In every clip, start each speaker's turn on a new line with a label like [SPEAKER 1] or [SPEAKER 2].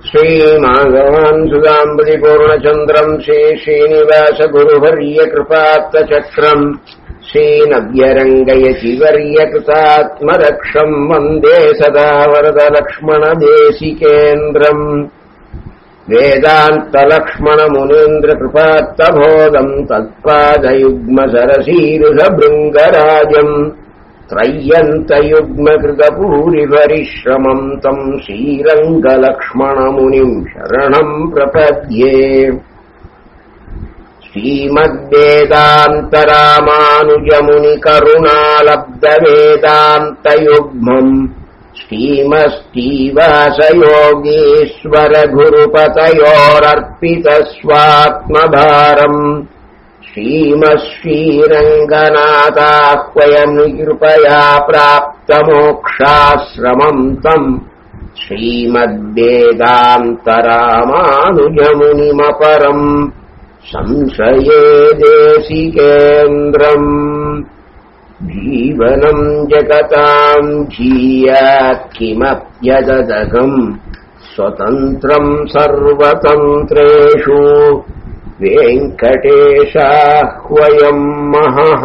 [SPEAKER 1] श्रीमाघवान् सुदाम्बुदिपूर्णचन्द्रम् श्रीश्रीनिवासगुरुवर्यकृपात्तचक्रम् श्रीनव्यरङ्गयतिवर्यकृतात्मरक्षम् वन्दे सदा वरदलक्ष्मणदेशिकेन्द्रम् वेदान्तलक्ष्मणमुनीन्द्रकृपात्तबोधम् तत्पादयुग्मसरसीरुषभृङ्गराजम् त्रय्यन्तयुग्मकृतपूरिपरिश्रमम् तम् श्रीरङ्गलक्ष्मणमुनिम् शरणम् प्रपद्ये श्रीमद्वेदान्तरामानुजमुनिकरुणालब्धवेदान्तयुग्मम् श्रीमस्तीवासयोगीश्वरगुरुपतयोरर्पितस्वात्मभारम् श्रीमश्रीरङ्गनाथाह्वयम् कृपया प्राप्तमोक्षाश्रमम् तम् श्रीमद्वेदान्तरामानुजमुनिमपरम् संशये देशिकेन्द्रम् जीवनम् जगताम् जीयात् किमप्यददकम् स्वतन्त्रम् सर्वतन्त्रेषु वेङ्कटेशाह्वयम् महः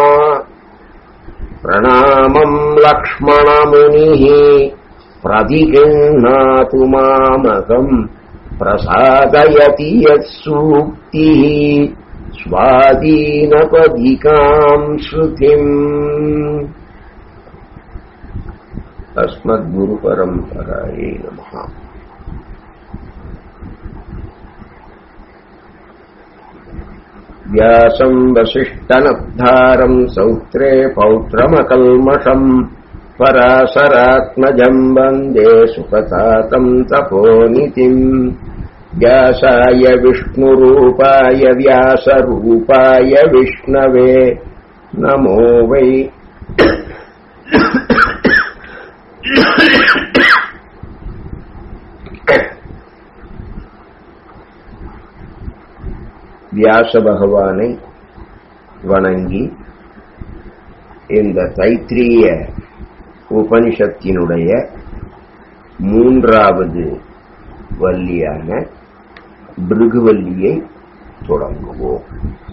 [SPEAKER 1] प्रणामम् लक्ष्मणमुनिः प्रतिगृह्णातु मामकम् प्रसादयति यत्सूक्तिः स्वाधीनपदिकाम् श्रुतिम् अस्मद्गुरुपरम्परायै नमः व्यासम् वसिष्ठनब्धारम् सौत्रे पौत्रमकल्मषम् पराशरात्मजम् वन्दे सुखतातम् तपोनितिम् व्यासाय विष्णुरूपाय व्यासरूपाय विष्णवे नमो वै வியாச பகவானை வணங்கி இந்த தைத்திரிய உபனிஷத்தினுடைய மூன்றாவது வள்ளியான பிருகுவல்லியை தொடங்குவோம்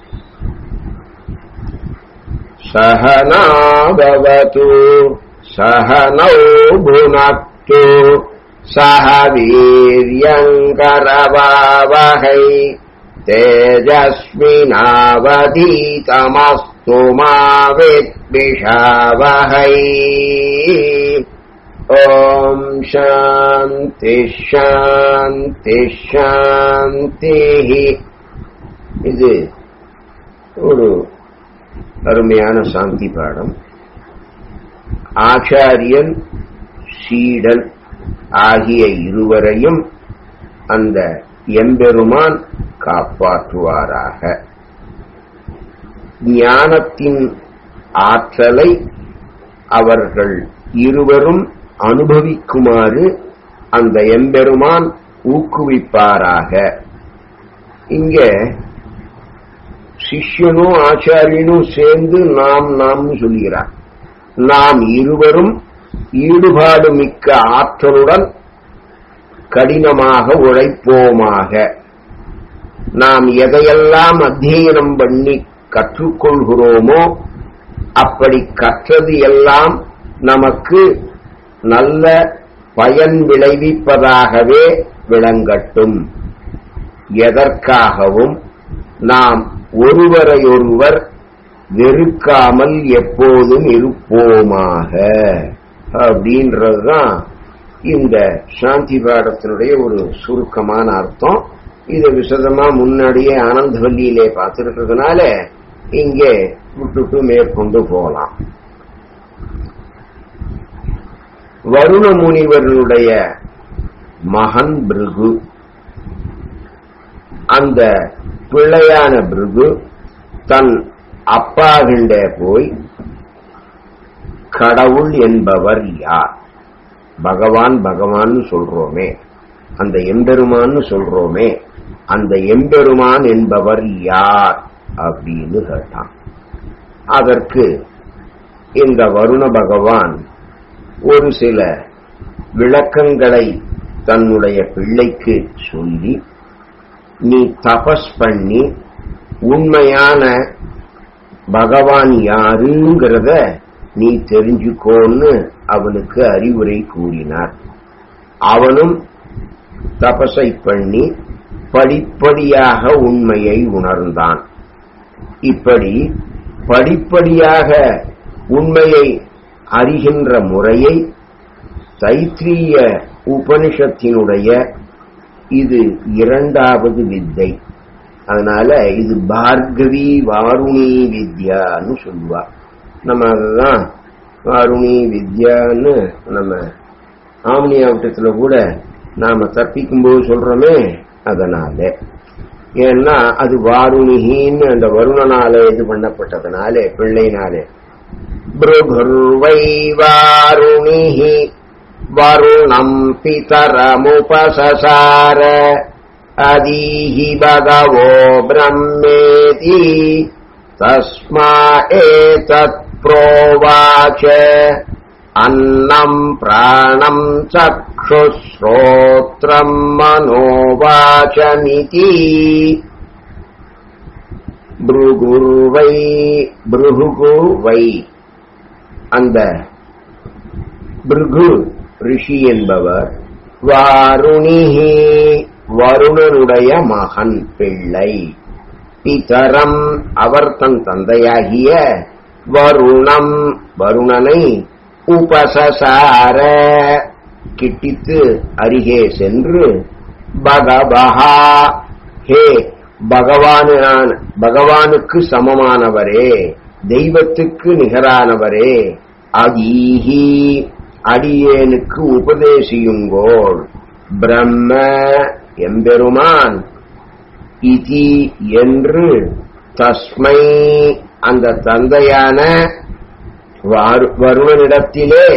[SPEAKER 1] சகனாபவது சகனௌ புனக்து சக வீரியங்கரவாவகை तेजस्विनावधीतमस्तु मा विद्विषावहै ॐ शान्तिः शान्तिः शान्तिः இது ஒரு அருமையான சாந்தி பாடம் ஆச்சாரியன் சீடன் ஆகிய இருவரையும் அந்த எம்பெருமான் காப்பாற்றுவாராக ஞானத்தின் ஆற்றலை அவர்கள் இருவரும் அனுபவிக்குமாறு அந்த எம்பெருமான் ஊக்குவிப்பாராக இங்க சிஷ்யனும் ஆச்சாரியனும் சேர்ந்து நாம் நாம் சொல்கிறார் நாம் இருவரும் ஈடுபாடு மிக்க ஆற்றலுடன் கடினமாக உழைப்போமாக நாம் எதையெல்லாம் அத்தியனம் பண்ணி கற்றுக்கொள்கிறோமோ அப்படி கற்றது எல்லாம் நமக்கு நல்ல பயன் விளைவிப்பதாகவே விளங்கட்டும் எதற்காகவும் நாம் ஒருவரையொருவர் வெறுக்காமல் எப்போதும் இருப்போமாக அப்படின்றதுதான் இந்த சாந்தி பாடத்தினுடைய ஒரு சுருக்கமான அர்த்தம் இதை விசதமா முன்னாடியே ஆனந்தவல்லியிலே பார்த்திருக்கிறதுனால இங்கே விட்டுட்டு மேற்கொண்டு போகலாம் வருண முனிவர்களுடைய மகன் பிருகு அந்த பிள்ளையான பிருகு தன் அப்பாகிண்ட போய் கடவுள் என்பவர் யார் பகவான் பகவான் சொல்றோமே அந்த எம்பெருமான்னு சொல்றோமே அந்த எம்பெருமான் என்பவர் யார் அப்படின்னு கேட்டான் அதற்கு இந்த வருண பகவான் ஒரு சில விளக்கங்களை தன்னுடைய பிள்ளைக்கு சொல்லி நீ தபஸ் பண்ணி உண்மையான பகவான் யாருங்கிறத நீ தெரிஞ்சுக்கோன்னு அவனுக்கு அறிவுரை கூறினார் அவனும் தபஸை பண்ணி படிப்படியாக உண்மையை உணர்ந்தான் இப்படி படிப்படியாக உண்மையை அறிகின்ற முறையை தைத்திரிய உபனிஷத்தினுடைய இது இரண்டாவது வித்தை அதனால இது பார்கவி வாருணி வித்யான்னு சொல்லுவா நம்ம அதுதான் வாருணி வித்யான்னு நம்ம ஆம்னியாவட்டத்துல கூட நாம தப்பிக்கும் போது சொல்றோமே அதனால ஏன்னா அது வாருணிகின்னு அந்த வருணனால இது பண்ணப்பட்டதுனாலே பிள்ளைனாலே பிருகுர்வை வாருணிஹி வருணம் பிதரமுபசசார அதீஹி பகவோ பிரம்மேதி தஸ்மா ஏதத் प्रोवाच अन्नम् प्राणम् चक्षुश्रोत्रम् मनोवाचमिति भृगुर्वै भृगु வை அந்த பிருகு ரிஷி என்பவர் வாருணிஹி வருணனுடைய மகன் பிள்ளை பிதரம் அவர் தன் தந்தையாகிய வருணம் வருணனை உபசசார கிட்டித்து அருகே சென்று பகவஹா ஹே பகவானான பகவானுக்கு சமமானவரே தெய்வத்துக்கு நிகரானவரே அதீஹி அடியேனுக்கு உபதேசியுங்கோள் பிரம்ம எம்பெருமான் இதி என்று தஸ்மை அந்த தந்தையான வருவனிடத்திலே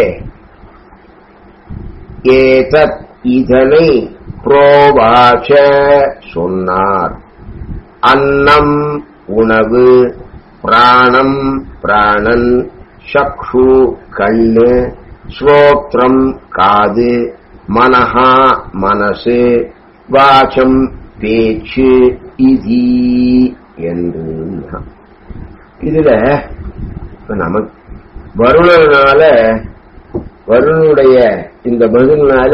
[SPEAKER 1] ஏதத் இதனை புரோவாச்ச சொன்னார் அன்னம் உணவு பிராணம் பிராணன் சக்ஷு கண்ணு ஸ்ரோத்ரம் காது மனஹா மனசு வாசம் பேச்சு இதி என்று இதுல நமக்கு வருணனால வருணனுடைய இந்த பதில்னால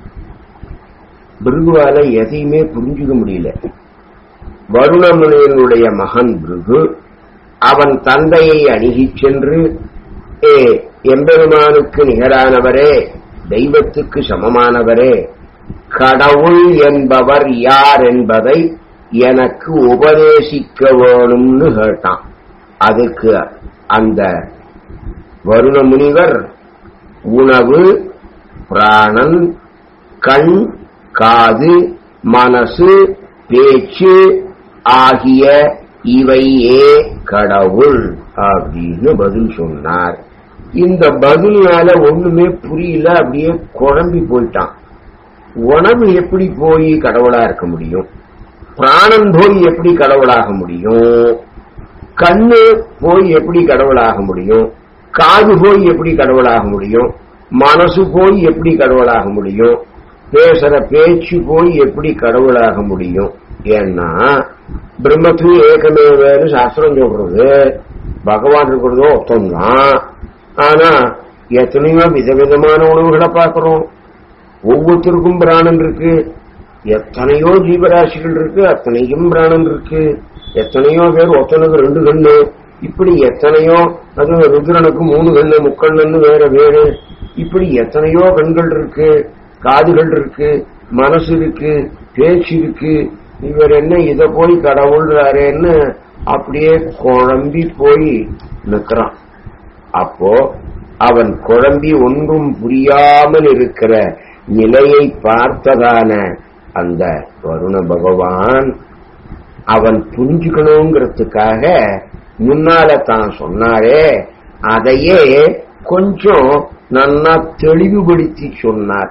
[SPEAKER 1] பிருகுவால எதையுமே புரிஞ்சுக்க முடியல வருணமுனியனுடைய மகன் பிருகு அவன் தந்தையை அணுகிச் சென்று ஏ எம்பெருமானுக்கு நிகரானவரே தெய்வத்துக்கு சமமானவரே கடவுள் என்பவர் யார் என்பதை எனக்கு உபதேசிக்க வேணும்னு கேட்டான் அதுக்கு அந்த வருண முனிவர் உணவு பிராணன் கண் காது மனசு பேச்சு ஆகிய இவையே கடவுள் அப்படின்னு பதில் சொன்னார் இந்த பதில்னால ஒண்ணுமே புரியல அப்படியே குழம்பி போயிட்டான் உணவு எப்படி போய் கடவுளா இருக்க முடியும் பிராணன் போய் எப்படி கடவுளாக முடியும் கண்ணு போய் எப்படி கடவுளாக முடியும் காது போய் எப்படி கடவுளாக முடியும் மனசு போய் எப்படி கடவுளாக முடியும் பேசுற பேச்சு போய் எப்படி கடவுளாக முடியும் ஏன்னா பிரம்மத்து ஏகமேவேன்னு சாஸ்திரம் சொல்றது பகவான் இருக்கிறதோ ஒத்தம்தான் ஆனா எத்தனையோ விதவிதமான உணவுகளை பார்க்கிறோம் ஒவ்வொருத்தருக்கும் பிராணன் இருக்கு எத்தனையோ ஜீவராசிகள் இருக்கு அத்தனையும் பிராணன் இருக்கு எத்தனையோ பேர் ஒத்தனுக்கு ரெண்டு கண்ணு இப்படி எத்தனையோ அது ருத்ரனுக்கு மூணு கண்ணு முக்கண்ணு வேற வேறு இப்படி எத்தனையோ கண்கள் இருக்கு காதுகள் இருக்கு மனசு இருக்கு பேச்சு இருக்கு இவர் என்ன இத போய் கடவுள்றாரேன்னு அப்படியே குழம்பி போய் நிற்கிறான் அப்போ அவன் குழம்பி ஒன்றும் புரியாமல் இருக்கிற நிலையை பார்த்ததான அந்த வருண பகவான் அவன் புரிஞ்சுக்கணுங்கிறதுக்காக முன்னால தான் சொன்னாரே அதையே கொஞ்சம் நன்னா தெளிவுபடுத்தி சொன்னார்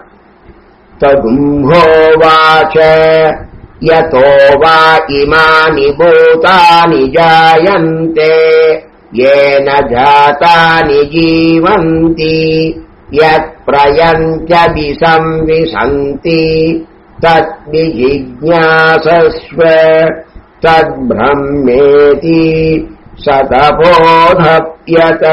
[SPEAKER 1] ததும்போவாச்ச யதோ வா இமானி பூதானி ஜாயந்தே येन जातानि जीवन्ति யத் பிரயஞ்சபிசம்விசந்தி தத்விஜிஜாசஸ்வ தத்பிரம்மேதி சதபோதப்யத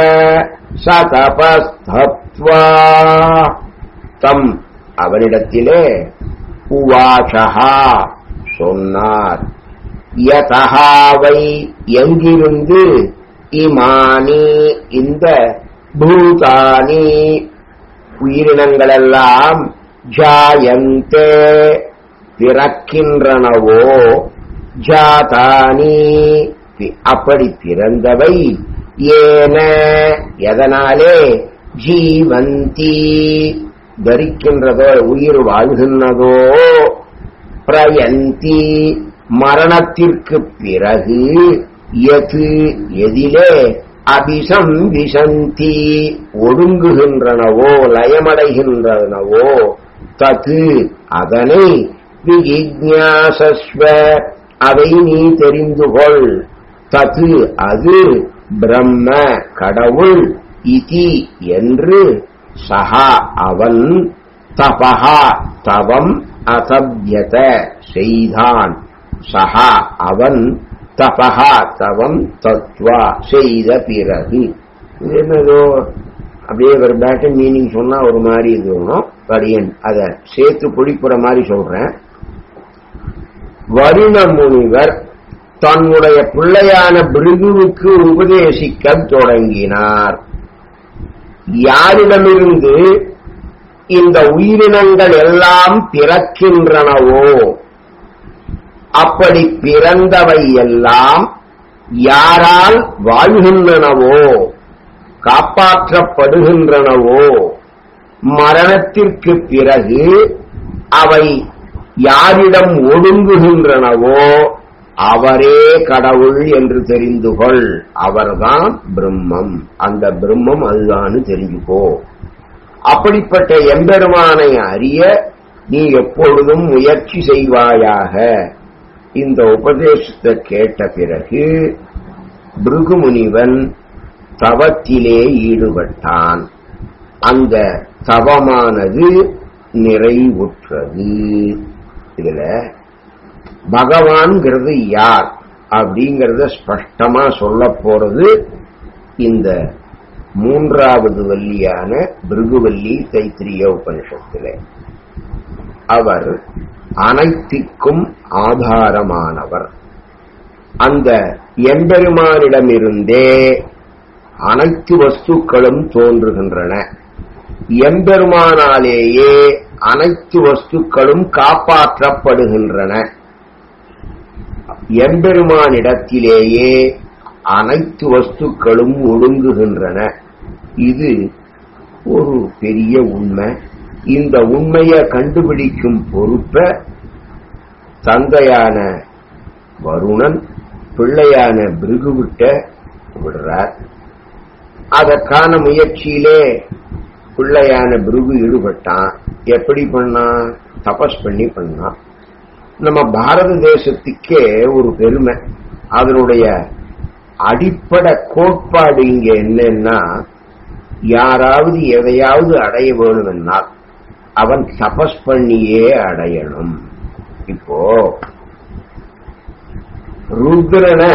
[SPEAKER 1] சதபஸ்தத்வா தம் அவனிடத்திலே உவாசகா சொன்னார் யதகாவை எங்கிருந்து இமானி இந்த பூதானி உயிரினங்களெல்லாம் ஜாயந்தே பிறக்கின்றனவோ ஜாதானி அப்படி பிறந்தவை ஏன எதனாலே ஜீவந்தி தரிக்கின்றதோ உயிர் வாழ்கின்றதோ பிரயந்தி மரணத்திற்கு பிறகு எது எதிலே அபிசம் விசந்தி ஒடுங்குகின்றனவோ லயமடைகின்றனவோ தது அதனை விஜிஜாசஸ்வ அதை நீ தெரிந்து கொள் தது அது பிரம்ம கடவுள் இதி என்று சஹா அவன் தபஹா தவம் அசப்யத செய்தான் சஹா அவன் தபஹா தவம் தத்வா செய்த பிறகு இது என்னதோ அப்படியே ஒரு பேட்டன் மீனிங் சொன்னா ஒரு மாதிரி இருக்கணும் படியன் அத சேர்த்து பொடிப்புற மாதிரி சொல்றேன் வருண முனிவர் தன்னுடைய பிள்ளையான பிருகுவுக்கு உபதேசிக்க தொடங்கினார் யாரிடமிருந்து இந்த உயிரினங்கள் எல்லாம் பிறக்கின்றனவோ அப்படி பிறந்தவை எல்லாம் யாரால் வாழ்கின்றனவோ காப்பாற்றப்படுகின்றனவோ மரணத்திற்கு பிறகு அவை யாரிடம் ஒடுங்குகின்றனவோ அவரே கடவுள் என்று தெரிந்து கொள் அவர்தான் பிரம்மம் அந்த பிரம்மம் அதுதான் தெரிஞ்சுக்கோ அப்படிப்பட்ட எம்பெருமானை அறிய நீ எப்பொழுதும் முயற்சி செய்வாயாக இந்த உபதேசத்தை கேட்ட பிறகு பிருகுமுனிவன் தவத்திலே ஈடுபட்டான் அந்த தவமானது நிறைவுற்றது இதுல பகவான்கிறது யார் அப்படிங்கறத ஸ்பஷ்டமா சொல்ல போறது இந்த மூன்றாவது வள்ளியான பிருகுவல்லி தைத்திரிய உபனிஷத்திலே அவர் அனைத்திற்கும் ஆதாரமானவர் அந்த எம்பெருமானிடமிருந்தே அனைத்து வஸ்துக்களும் தோன்றுகின்றன எம்பெருமானாலேயே அனைத்து வஸ்துக்களும் காப்பாற்றப்படுகின்றன எம்பெருமானிடத்திலேயே அனைத்து வஸ்துக்களும் ஒடுங்குகின்றன இது ஒரு பெரிய உண்மை இந்த உண்மையை கண்டுபிடிக்கும் பொறுப்ப தந்தையான வருணன் பிள்ளையான பிருகுவிட்ட விடுறார் அதற்கான முயற்சியிலே பிள்ளையான பிருகு ஈடுபட்டான் எப்படி பண்ணான் தபஸ் பண்ணி பண்ணான் நம்ம பாரத தேசத்துக்கே ஒரு பெருமை அதனுடைய அடிப்படை கோட்பாடு இங்க என்னன்னா யாராவது எதையாவது அடைய வேணுமென்னால் அவன் தபஸ் பண்ணியே அடையணும் இப்போ ருத்ரனை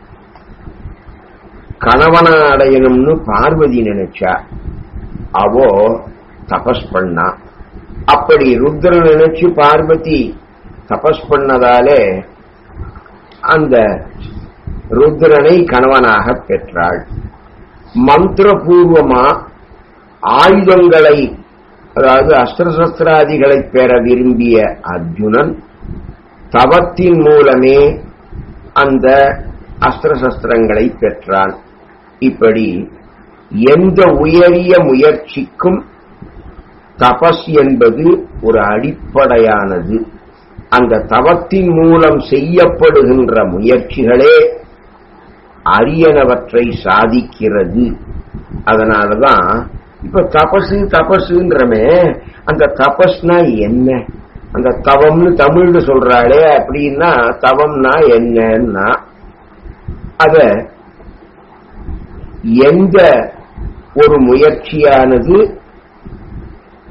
[SPEAKER 1] கணவனா அடையணும்னு பார்வதி நினைச்சா அவோ தபஸ் பண்ணா அப்படி ருத்ரன் நினைச்சு பார்வதி தபஸ் பண்ணதாலே அந்த ருத்ரனை கணவனாக பெற்றாள் மந்திரபூர்வமா ஆயுதங்களை அதாவது அஸ்திரசஸ்திராதிகளை பெற விரும்பிய அர்ஜுனன் தவத்தின் மூலமே அந்த அஸ்திரசஸ்திரங்களை பெற்றான் இப்படி எந்த உயரிய முயற்சிக்கும் தபஸ் என்பது ஒரு அடிப்படையானது அந்த தவத்தின் மூலம் செய்யப்படுகின்ற முயற்சிகளே அரியனவற்றை சாதிக்கிறது அதனாலதான் இப்ப தபசு தபசுன்றமே அந்த தபஸ்னா என்ன அந்த தவம்னு தமிழ்ல சொல்றாளே அப்படின்னா தவம்னா என்னன்னா அத எந்த ஒரு முயற்சியானது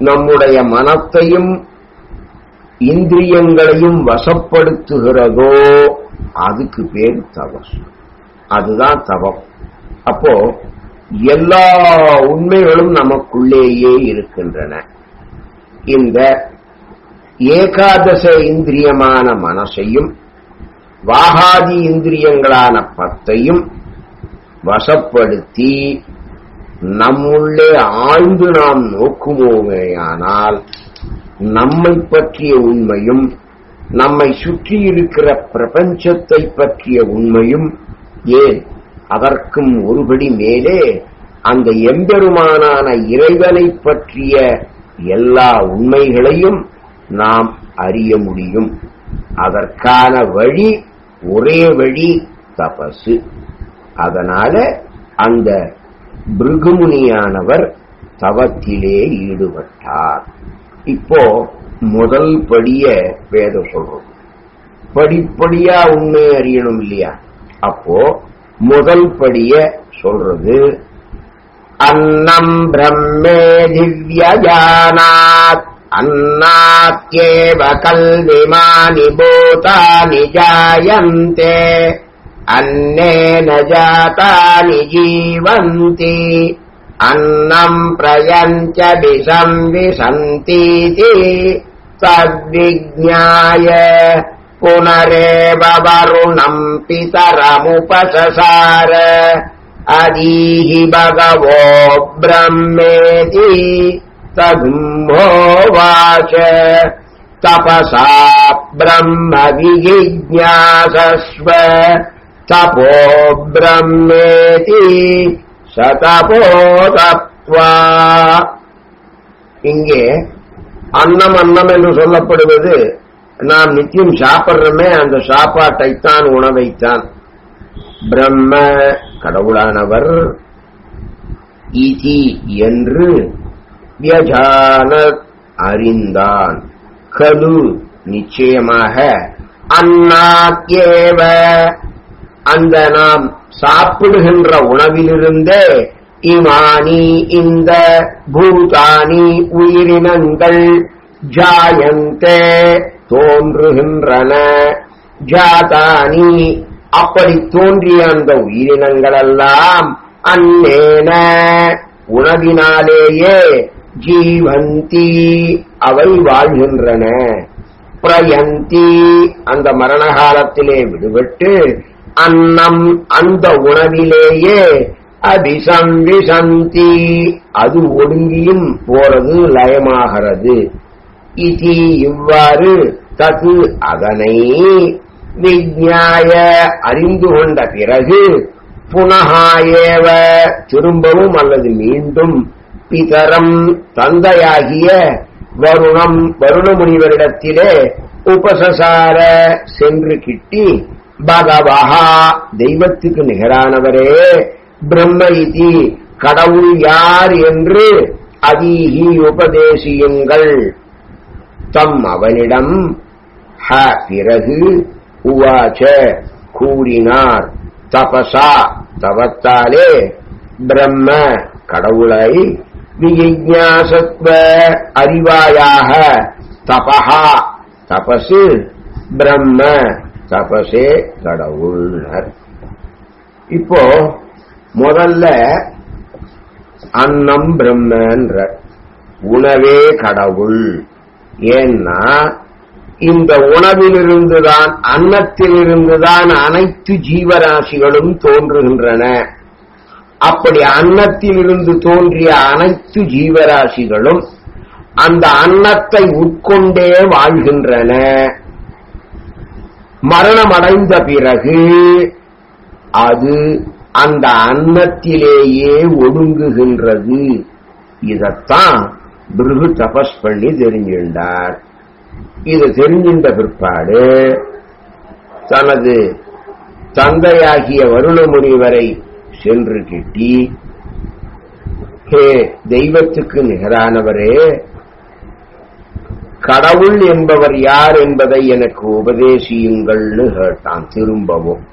[SPEAKER 1] நம்முடைய மனத்தையும் இந்திரியங்களையும் வசப்படுத்துகிறதோ அதுக்கு பேர் தபஸ் அதுதான் தவம் அப்போ எல்லா உண்மைகளும் நமக்குள்ளேயே இருக்கின்றன இந்த ஏகாதச இந்திரியமான மனசையும் வாகாதி இந்திரியங்களான பத்தையும் வசப்படுத்தி நம்முள்ளே ஆழ்ந்து நாம் நோக்குமோமேயானால் நம்மை பற்றிய உண்மையும் நம்மை சுற்றி இருக்கிற பிரபஞ்சத்தை பற்றிய உண்மையும் ஏன் அதற்கும் ஒருபடி மேலே அந்த எம்பெருமானான இறைவனை பற்றிய எல்லா உண்மைகளையும் நாம் அறிய முடியும் அதற்கான வழி ஒரே வழி தபசு அதனால அந்த பிருகுமுனியானவர் தவத்திலே ஈடுபட்டார் இப்போ முதல் படிய வேதம் சொல்றோம் படிப்படியா உண்மை அறியணும் இல்லையா அப்போ முதல் படிய சொல்றது அன்னம் பிரம்மே திவ்யஜானாத் अन्नात्येव कल्विमानि भूतानि जायन्ते अन्नेन जातानि जीवन्ति अन्नम् प्रयञ्च विसंविशन्तीति तद्विज्ञाय पुनरेव वरुणम् पितरमुपससार अदीहि भगवो ब्रह्मेति तगुम्भोवाच तपसा ब्रह्म विजिज्ञासस्व तपो ब्रह्मेति சதபோதத்வா இங்கே அன்னம் அன்னம் என்று சொல்லப்படுவது நாம் நித்தியம் சாப்பிடுறோமே அந்த சாப்பாட்டைத்தான் உணவைத்தான் பிரம்ம கடவுளானவர் இதி என்று வியஜான அறிந்தான் கலு நிச்சயமாக அன்னாக்கேவ அந்த நாம் சாப்பிடுகின்ற உணவிலிருந்தே இமானி இந்த பூதானி உயிரினங்கள் ஜாயந்தே தோன்றுகின்றன ஜாதானி அப்படி தோன்றிய அந்த உயிரினங்களெல்லாம் அன்னேன உணவினாலேயே ஜீவந்தி அவை வாழ்கின்றன பிரயந்தி அந்த மரண காலத்திலே விடுபட்டு அன்னம் அந்த உணவிலேயே அபிசம்விசந்தி அது ஒடுங்கியும் போறது லயமாகிறது இதி இவ்வாறு தது அதனை விஜ்ஞாய அறிந்து கொண்ட பிறகு புனகாயேவ திரும்பவும் அல்லது மீண்டும் பிதரம் தந்தையாகிய வருணம் வருண முனிவரிடத்திலே உபசசார சென்று கிட்டி பகவஹா தெய்வத்துக்கு நிகரானவரே பிரம்ம இதி கடவுள் யார் என்று அதீகி உபதேசியுங்கள் தம் அவனிடம் ஹ பிறகு உவாச்ச கூறினார் தபசா தவத்தாலே பிரம்ம கடவுளை விஜிஞாசத்வ அறிவாயாக தபஹா தபசு பிரம்ம தபசே கடவுள்னர் இப்போ முதல்ல அன்னம் பிரம்மன்ற உணவே கடவுள் ஏன்னா இந்த உணவிலிருந்துதான் அன்னத்திலிருந்துதான் அனைத்து ஜீவராசிகளும் தோன்றுகின்றன அப்படி அன்னத்திலிருந்து தோன்றிய அனைத்து ஜீவராசிகளும் அந்த அன்னத்தை உட்கொண்டே வாழ்கின்றன மரணமடைந்த பிறகு அது அந்த அன்னத்திலேயே ஒடுங்குகின்றது இதத்தான் பிருகு தபஸ் பண்ணி தெரிஞ்சின்றார் இது தெரிஞ்சின்ற பிற்பாடு தனது தந்தையாகிய வருணமுனிவரை சென்று கிட்டி ஹே தெய்வத்துக்கு நிகரானவரே கடவுள் என்பவர் யார் என்பதை எனக்கு உபதேசியுங்கள்னு கேட்டான் திரும்பவும்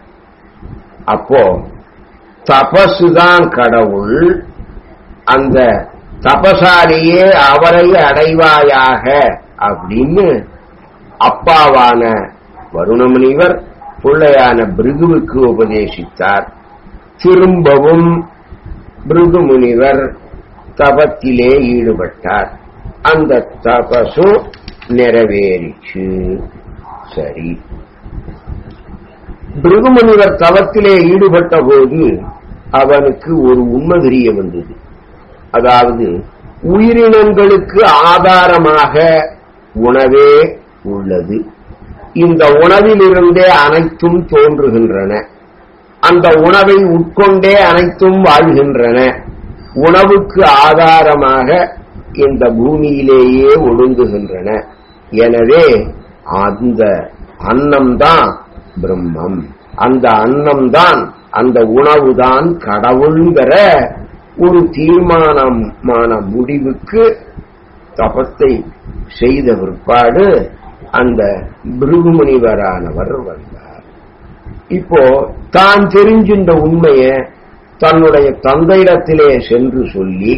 [SPEAKER 1] அப்போ தபசுதான் கடவுள் அந்த தபசாலேயே அவரை அடைவாயாக அப்படின்னு அப்பாவான வருணமுனிவர் பிள்ளையான பிருகுவுக்கு உபதேசித்தார் திரும்பவும் பிருகு முனிவர் தபத்திலே ஈடுபட்டார் அந்த தபசும் நிறைவேறிச்சு சரி பிருகுமுனிவர் தவத்திலே ஈடுபட்ட போது அவனுக்கு ஒரு உண்மை தெரிய வந்தது அதாவது உயிரினங்களுக்கு ஆதாரமாக உணவே உள்ளது இந்த உணவிலிருந்தே அனைத்தும் தோன்றுகின்றன அந்த உணவை உட்கொண்டே அனைத்தும் வாழ்கின்றன உணவுக்கு ஆதாரமாக இந்த பூமியிலேயே ஒடுங்குகின்றன எனவே அந்த அன்னம்தான் பிரம்மம் அந்த அன்னம்தான் அந்த உணவுதான் கடவுள்ங்கிற ஒரு தீர்மானமான முடிவுக்கு தபத்தை செய்த பிற்பாடு அந்த பிருகுமுனிவரானவர் வந்தார் இப்போ தான் தெரிஞ்சின்ற உண்மைய தன்னுடைய தந்தையிடத்திலே சென்று சொல்லி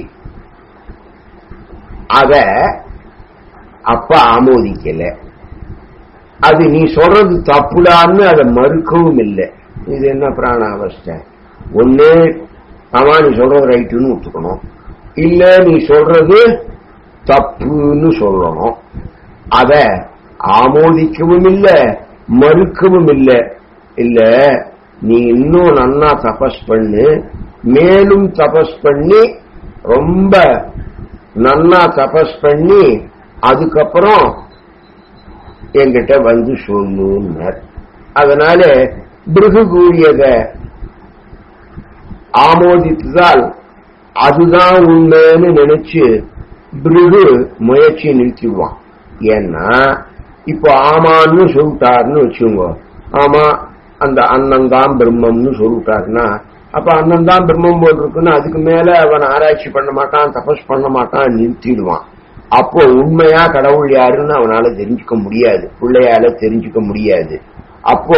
[SPEAKER 1] அத அப்ப ஆமோதிக்கல அது நீ சொல்றது தப்புடான்னு அதை மறுக்கவும் இல்லை இது என்ன பிராண அவஸ்தை ஒண்ணு ஆமா நீ சொல்றது ரைட்டுன்னு ஒத்துக்கணும் இல்ல நீ சொல்றது தப்புன்னு சொல்லணும் அத ஆமோதிக்கவும் இல்ல மறுக்கவும் இல்ல இல்ல நீ இன்னும் நன்னா தபஸ் பண்ணு மேலும் தபஸ் பண்ணி ரொம்ப நன்னா தபஸ் பண்ணி அதுக்கப்புறம் என்கிட்ட வந்து சொல்லுன்னார் அதனால பிருகு கூறியத ஆமோதித்ததால் அதுதான் உண்மைன்னு நினைச்சு பிருகு முயற்சி நிறுத்திடுவான் ஏன்னா இப்போ ஆமான்னு சொல்லிட்டாருன்னு வச்சுங்க ஆமா அந்த அண்ணன் தான் பிரம்மம்னு சொல்லிட்டாருன்னா அப்ப அண்ணன் தான் பிரம்மம் போல் இருக்குன்னு அதுக்கு மேல அவன் ஆராய்ச்சி பண்ண மாட்டான் தபஸ் பண்ண மாட்டான் நிறுத்திடுவான் அப்போ உண்மையா கடவுள் யாருன்னு அவனால தெரிஞ்சுக்க முடியாது பிள்ளையால தெரிஞ்சுக்க முடியாது அப்போ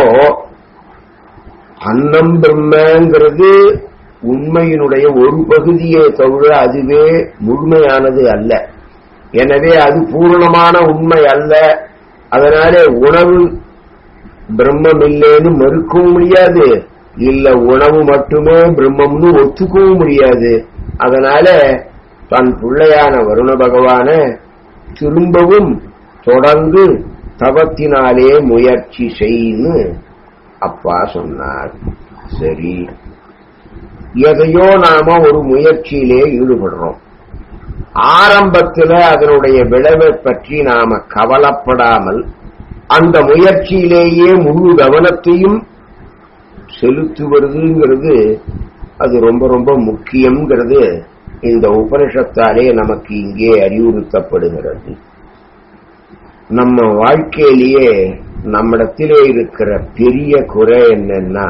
[SPEAKER 1] அன்னம் பிரம்மங்கிறது உண்மையினுடைய ஒரு பகுதியே தவிர அதுவே முழுமையானது அல்ல எனவே அது பூரணமான உண்மை அல்ல அதனாலே உணவு பிரம்மம் இல்லைன்னு மறுக்கவும் முடியாது இல்ல உணவு மட்டுமே பிரம்மம்னு ஒத்துக்கவும் முடியாது அதனால தன் பிள்ளையான வருண பகவான திரும்பவும் தொடர்ந்து தவத்தினாலே முயற்சி செய்ன்னு அப்பா சொன்னார் சரி எதையோ நாம ஒரு முயற்சியிலே ஈடுபடுறோம் ஆரம்பத்துல அதனுடைய விளைவை பற்றி நாம கவலைப்படாமல் அந்த முயற்சியிலேயே முழு கவனத்தையும் செலுத்துவதுங்கிறது அது ரொம்ப ரொம்ப முக்கியம்ங்கிறது இந்த உபனிஷத்தாலே நமக்கு இங்கே அறிவுறுத்தப்படுகிறது நம்ம வாழ்க்கையிலேயே நம்மிடத்திலே இருக்கிற பெரிய குறை என்னன்னா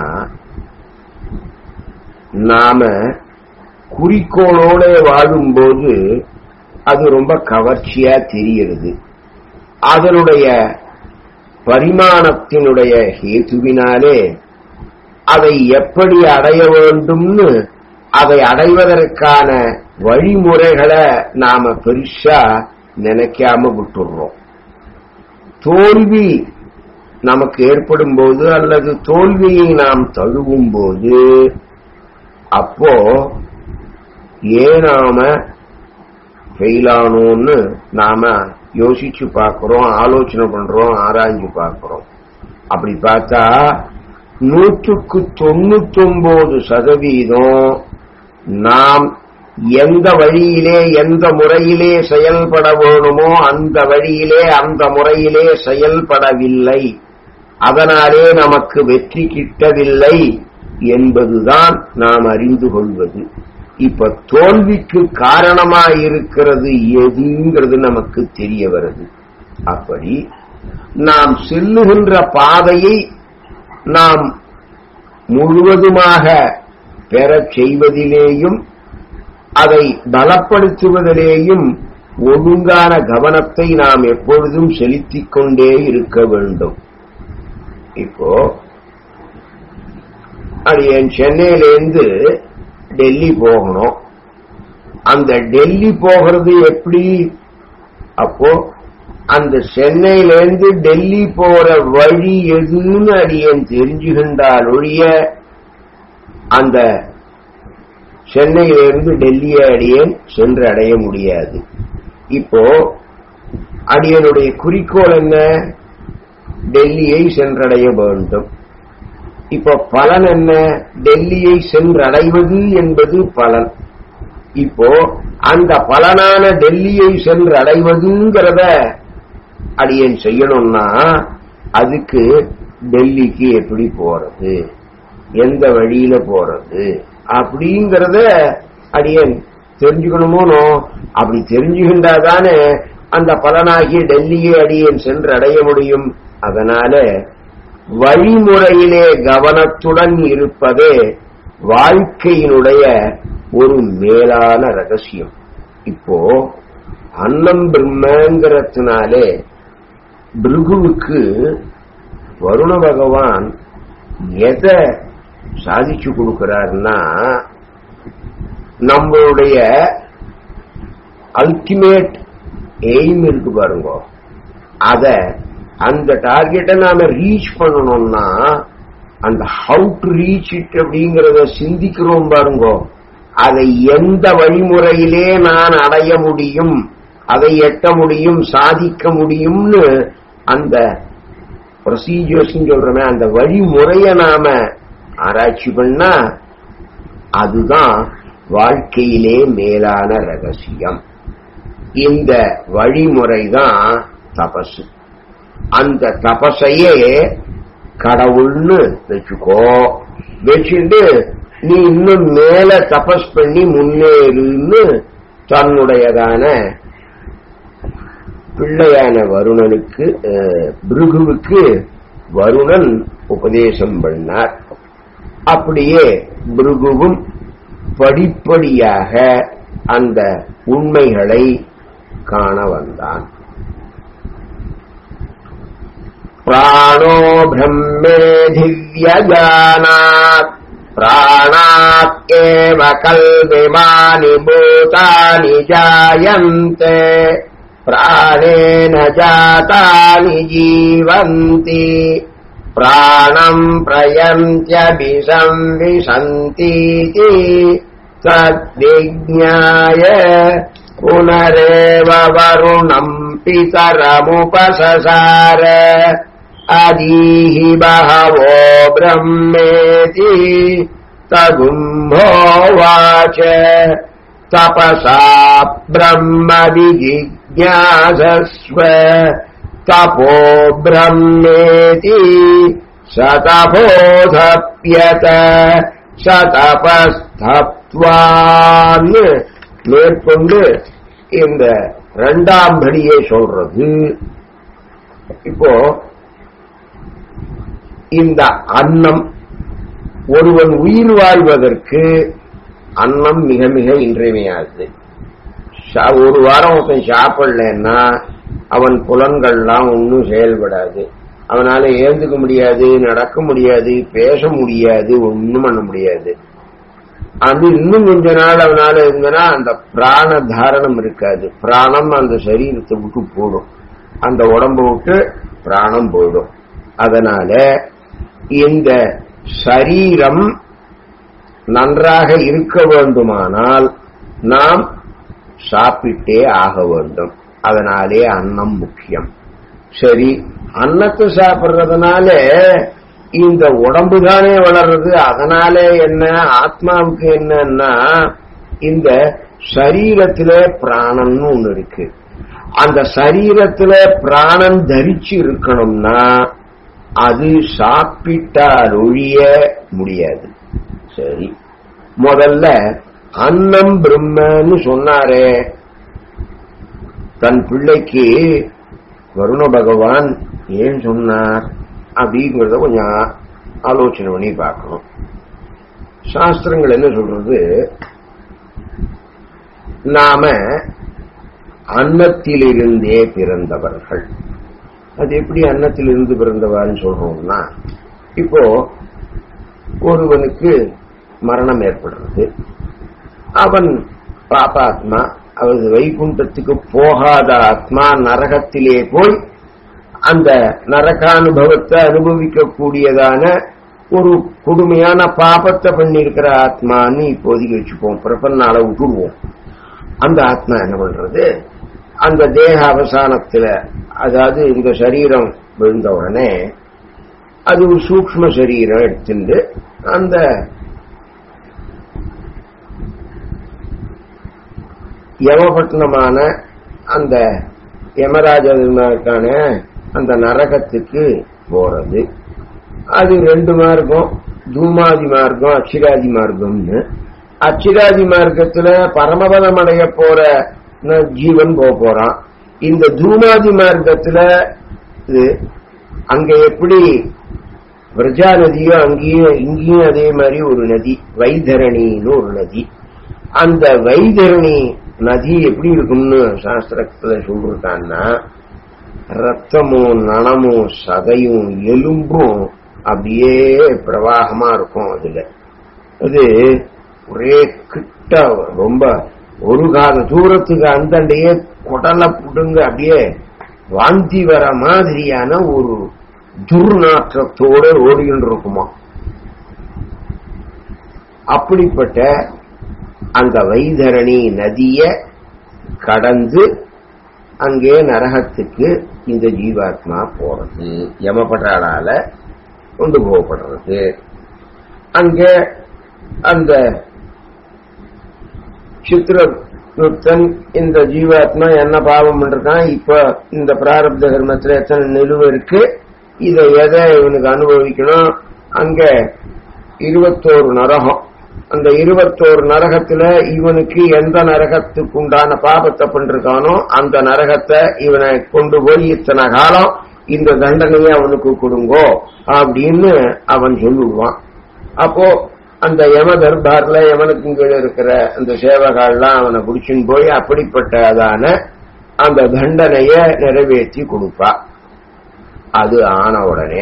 [SPEAKER 1] நாம குறிக்கோளோட வாழும்போது அது ரொம்ப கவர்ச்சியா தெரிகிறது அதனுடைய பரிமாணத்தினுடைய ஹேதுவினாலே அதை எப்படி அடைய வேண்டும்னு அதை அடைவதற்கான வழிமுறைகளை நாம பெருசா நினைக்காம விட்டுடுறோம் தோல்வி நமக்கு ஏற்படும் போது அல்லது தோல்வியை நாம் தழுவும் போது அப்போ ஏன் நாம ஃபெயிலானோன்னு நாம யோசிச்சு பார்க்கிறோம் ஆலோசனை பண்றோம் ஆராய்ஞ்சு பார்க்கிறோம் அப்படி பார்த்தா நூற்றுக்கு தொண்ணூத்தொன்பது சதவீதம் நாம் எந்த வழியிலே எந்த முறையிலே செயல்பட வேணுமோ அந்த வழியிலே அந்த முறையிலே செயல்படவில்லை அதனாலே நமக்கு வெற்றி கிட்டவில்லை என்பதுதான் நாம் அறிந்து கொள்வது இப்ப தோல்விக்கு காரணமாயிருக்கிறது எதுங்கிறது நமக்கு தெரிய வருது அப்படி நாம் செல்லுகின்ற பாதையை நாம் முழுவதுமாக பெறச் செய்வதிலேயும் அதை பலப்படுத்துவதிலேயும் ஒழுங்கான கவனத்தை நாம் எப்பொழுதும் செலுத்திக் கொண்டே இருக்க வேண்டும் இப்போ அது என் சென்னையிலேருந்து டெல்லி போகணும் அந்த டெல்லி போகிறது எப்படி அப்போ அந்த சென்னையிலேருந்து டெல்லி போற வழி எதுன்னு அடியன் தெரிஞ்சுகின்றால் ஒழிய அந்த சென்னையிலிருந்து டெல்லியை அடியேன் சென்று அடைய முடியாது இப்போ அடியனுடைய குறிக்கோள் என்ன டெல்லியை சென்றடைய வேண்டும் இப்போ பலன் என்ன டெல்லியை சென்றடைவது என்பது பலன் இப்போ அந்த பலனான டெல்லியை சென்று அடைவதுங்கிறத அடியன் செய்யணும்னா அதுக்கு டெல்லிக்கு எப்படி போறது எந்த வழியில போறது அப்படிங்கறத அடியன் தெரிஞ்சுக்கணுமோனோ அப்படி தெரிஞ்சுகின்றாதானே அந்த பலனாகிய டெல்லியை அடியன் சென்று அடைய முடியும் அதனால வழிமுறையிலே கவனத்துடன் இருப்பதே வாழ்க்கையினுடைய ஒரு மேலான ரகசியம் இப்போ அன்னம் பிரம்மங்கிறதுனாலே பிருகுவுக்கு வருண பகவான் எதை சாதிச்சு கொடுக்கிறார்னா நம்மளுடைய அல்டிமேட் எய்ம் இருக்கு பாருங்க அத அந்த டார்கெட்டை நாம ரீச் பண்ணணும்னா அந்த ஹவு டு ரீச் இட் அப்படிங்கறத சிந்திக்கிறோம் பாருங்க அதை எந்த வழிமுறையிலே நான் அடைய முடியும் அதை எட்ட முடியும் சாதிக்க முடியும்னு அந்த ப்ரொசீஜர்ஸ் சொல்றமே அந்த வழிமுறைய நாம ஆராய்ச்சி பண்ணா அதுதான் வாழ்க்கையிலே மேலான ரகசியம் இந்த வழிமுறை தான் தபசு அந்த தபசையே கடவுள்னு வச்சுக்கோ வச்சுட்டு நீ இன்னும் மேல தபஸ் பண்ணி முன்னேறுன்னு தன்னுடையதான பிள்ளையான வருணனுக்கு பிருகுவுக்கு வருணன் உபதேசம் பண்ணார் அப்படியே பிருகுவும் படிப்படியாக அந்த உண்மைகளை காண வந்தான் பிராணோ பிரம்மே திவ்யஜானாத் प्राणात् एव कल्विमानि भूतानि जायन्ते प्राणेन जातानि जीवन्ति प्राणम् प्रयन्त्यभिसंविशन्तीति तद्विज्ञाय पुनरेव वरुणम् पितरमुपससार अदीहि बहवो ब्रह्मेति तगुम्भोवाच तपसा ब्रह्म विजिज्ञासस्व तपो ब्रह्मेति स तपोधप्यत स தபஸ்தப்வான் மேற்கொண்டு இந்த இரண்டாம் படியை சொல்றது இப்போ இந்த அன்னம் ஒருவன் உயிர் வாழ்வதற்கு அன்னம் மிக மிக இன்றியமையாதது ஒரு வாரம் ஒருத்தன் சாப்பிடலன்னா அவன் புலன்கள்லாம் ஒன்றும் செயல்படாது அவனால ஏந்துக்க முடியாது நடக்க முடியாது பேச முடியாது ஒன்றும் பண்ண முடியாது அது இன்னும் கொஞ்ச நாள் அவனால இருந்தனா அந்த பிராண தாரணம் இருக்காது பிராணம் அந்த சரீரத்தை விட்டு போடும் அந்த உடம்ப விட்டு பிராணம் போயிடும் அதனால இந்த சரீரம் நன்றாக இருக்க வேண்டுமானால் நாம் சாப்பிட்டே ஆக வேண்டும் அதனாலே அன்னம் முக்கியம் சரி அன்னத்தை சாப்பிடுறதுனால இந்த உடம்பு தானே வளர்றது அதனால என்ன ஆத்மாவுக்கு என்னன்னா இந்த சரீரத்தில பிராணம்னு ஒண்ணு இருக்கு அந்த சரீரத்துல பிராணன் தரிச்சு இருக்கணும்னா அது சாப்பிட்டால் ஒழிய முடியாது சரி முதல்ல அன்னம் பிரம்மன்னு சொன்னாரே தன் பிள்ளைக்கு வருண பகவான் ஏன் சொன்னார் அப்படிங்கிறத கொஞ்சம் ஆலோசனை பண்ணி பார்க்கணும் சாஸ்திரங்கள் என்ன சொல்றது நாம அன்னத்திலிருந்தே பிறந்தவர்கள் அது எப்படி அன்னத்திலிருந்து பிறந்தவான்னு சொல்றோம்னா இப்போ ஒருவனுக்கு மரணம் ஏற்படுறது அவன் பாபாத்மா அவரது வைகுண்டத்துக்கு போகாத ஆத்மா நரகத்திலே போய் அந்த நரகானுபவத்தை அனுபவிக்க கூடியதான ஒரு கொடுமையான பாபத்தை பண்ணியிருக்கிற ஆத்மான்னு இப்போதைக்கு வச்சுப்போம் பிரபன்னால விட்டுடுவோம் அந்த ஆத்மா என்ன பண்றது அந்த தேக அவசானத்துல அதாவது இந்த சரீரம் விழுந்த உடனே அது ஒரு சூக்ம சரீரம் எடுத்துட்டு அந்த யமபட்டணமான அந்த யமராஜான அந்த நரகத்துக்கு போறது அது ரெண்டு மார்க்கம் தூமாதி மார்க்கம் அச்சிராதி மார்க்கம்னு அச்சிராதி மார்க்கத்துல பரமபதம் அடைய போற ந- ஜீவன் போக போறான் இந்த தூமாதி மார்க்கத்துல இது அங்க எப்படி விரஜா நதியோ அங்கேயும் இங்கேயும் அதே மாதிரி ஒரு நதி வைதரணின்னு ஒரு நதி அந்த வைதரணி நதி எப்படி இருக்கும்னு சாஸ்திரத்துல சொல்லிருக்கான்னா ரத்தமும் நனமும் சதையும் எலும்பும் அப்படியே பிரவாகமா இருக்கும் அதுல அது ஒரே கிட்ட ரொம்ப ஒரு கால தூரத்துக்கு அந்தண்டையே குடலை புடுங்க அப்படியே வாந்தி வர மாதிரியான ஒரு துர்நாற்றத்தோட ஓடிக்கிட்டு இருக்குமா அப்படிப்பட்ட அந்த வைதரணி நதிய கடந்து அங்கே நரகத்துக்கு இந்த ஜீவாத்மா போறது யமபட்டாளால கொண்டு போகப்படுறது அங்க அந்த சித்திரகுப்தன் இந்த ஜீவாத்மா என்ன பாவம் பண்ணிருக்கான் இப்ப இந்த பிராரப்த கர்மத்துல எத்தனை நிலுவை இருக்கு இதை எதை இவனுக்கு அனுபவிக்கணும் அங்க இருபத்தோரு நரகம் அந்த இருபத்தோரு நரகத்துல இவனுக்கு எந்த நரகத்துக்கு உண்டான பாபத்தை பண்ணிருக்கானோ அந்த நரகத்தை இவனை கொண்டு போய் இத்தனை காலம் இந்த தண்டனையை அவனுக்கு கொடுங்கோ அப்படின்னு அவன் சொல்லுவான் அப்போ அந்த யம தர்பார்ல யமனுக்கு கீழே இருக்கிற அந்த சேவகால்லாம் அவனை பிடிச்சுன்னு போய் அப்படிப்பட்டதான அந்த தண்டனைய நிறைவேற்றி கொடுப்பா அது ஆன உடனே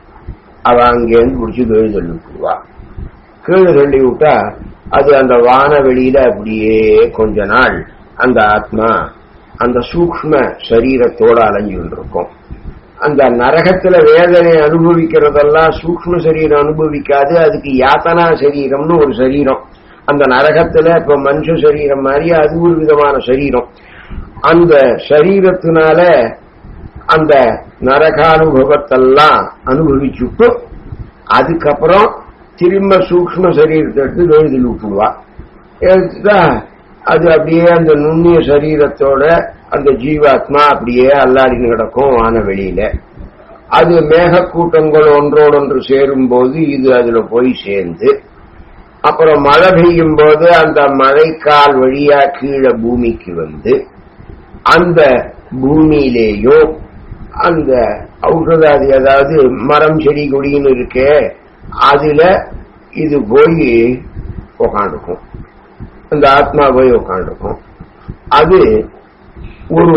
[SPEAKER 1] அவ அங்கேருந்து பிடிச்சி கீழே தள்ளிவிட்டுருவா கீழே தள்ளி விட்டா அது அந்த வானவெளியில அப்படியே கொஞ்ச நாள் அந்த ஆத்மா அந்த சூக்ம சரீரத்தோட அலைஞ்சுட்டு இருக்கும் அந்த நரகத்துல வேதனை அனுபவிக்கிறதெல்லாம் சூக்ம சரீரம் அனுபவிக்காது அதுக்கு யாத்தனா சரீரம்னு ஒரு சரீரம் அந்த நரகத்துல இப்ப மனுஷ சரீரம் மாதிரி அது ஒரு விதமான சரீரம் அந்த சரீரத்தினால அந்த நரகானுபவத்தெல்லாம் அனுபவிச்சுட்டு அதுக்கப்புறம் திரும்ப சூக்ம சரீரத்தை எடுத்து எழுதில் விட்டுடுவா எடுத்துட்டா அது அப்படியே அந்த நுண்ணிய சரீரத்தோட அந்த ஜீவாத்மா அப்படியே அல்லாடின்னு கிடக்கும் வான வெளியில அது மேகக்கூட்டங்கள் ஒன்றோடொன்று சேரும் போது இது அதுல போய் சேர்ந்து அப்புறம் மழை பெய்யும் போது அந்த மழைக்கால் வழியா கீழே பூமிக்கு வந்து அந்த பூமியிலேயும் அந்த ஔஷதாதி அதாவது மரம் செடி கொடின்னு இருக்கே அதுல இது போய் உக்காண்டுக்கும் அந்த ஆத்மா போய் உக்காண்டுக்கும் அது ஒரு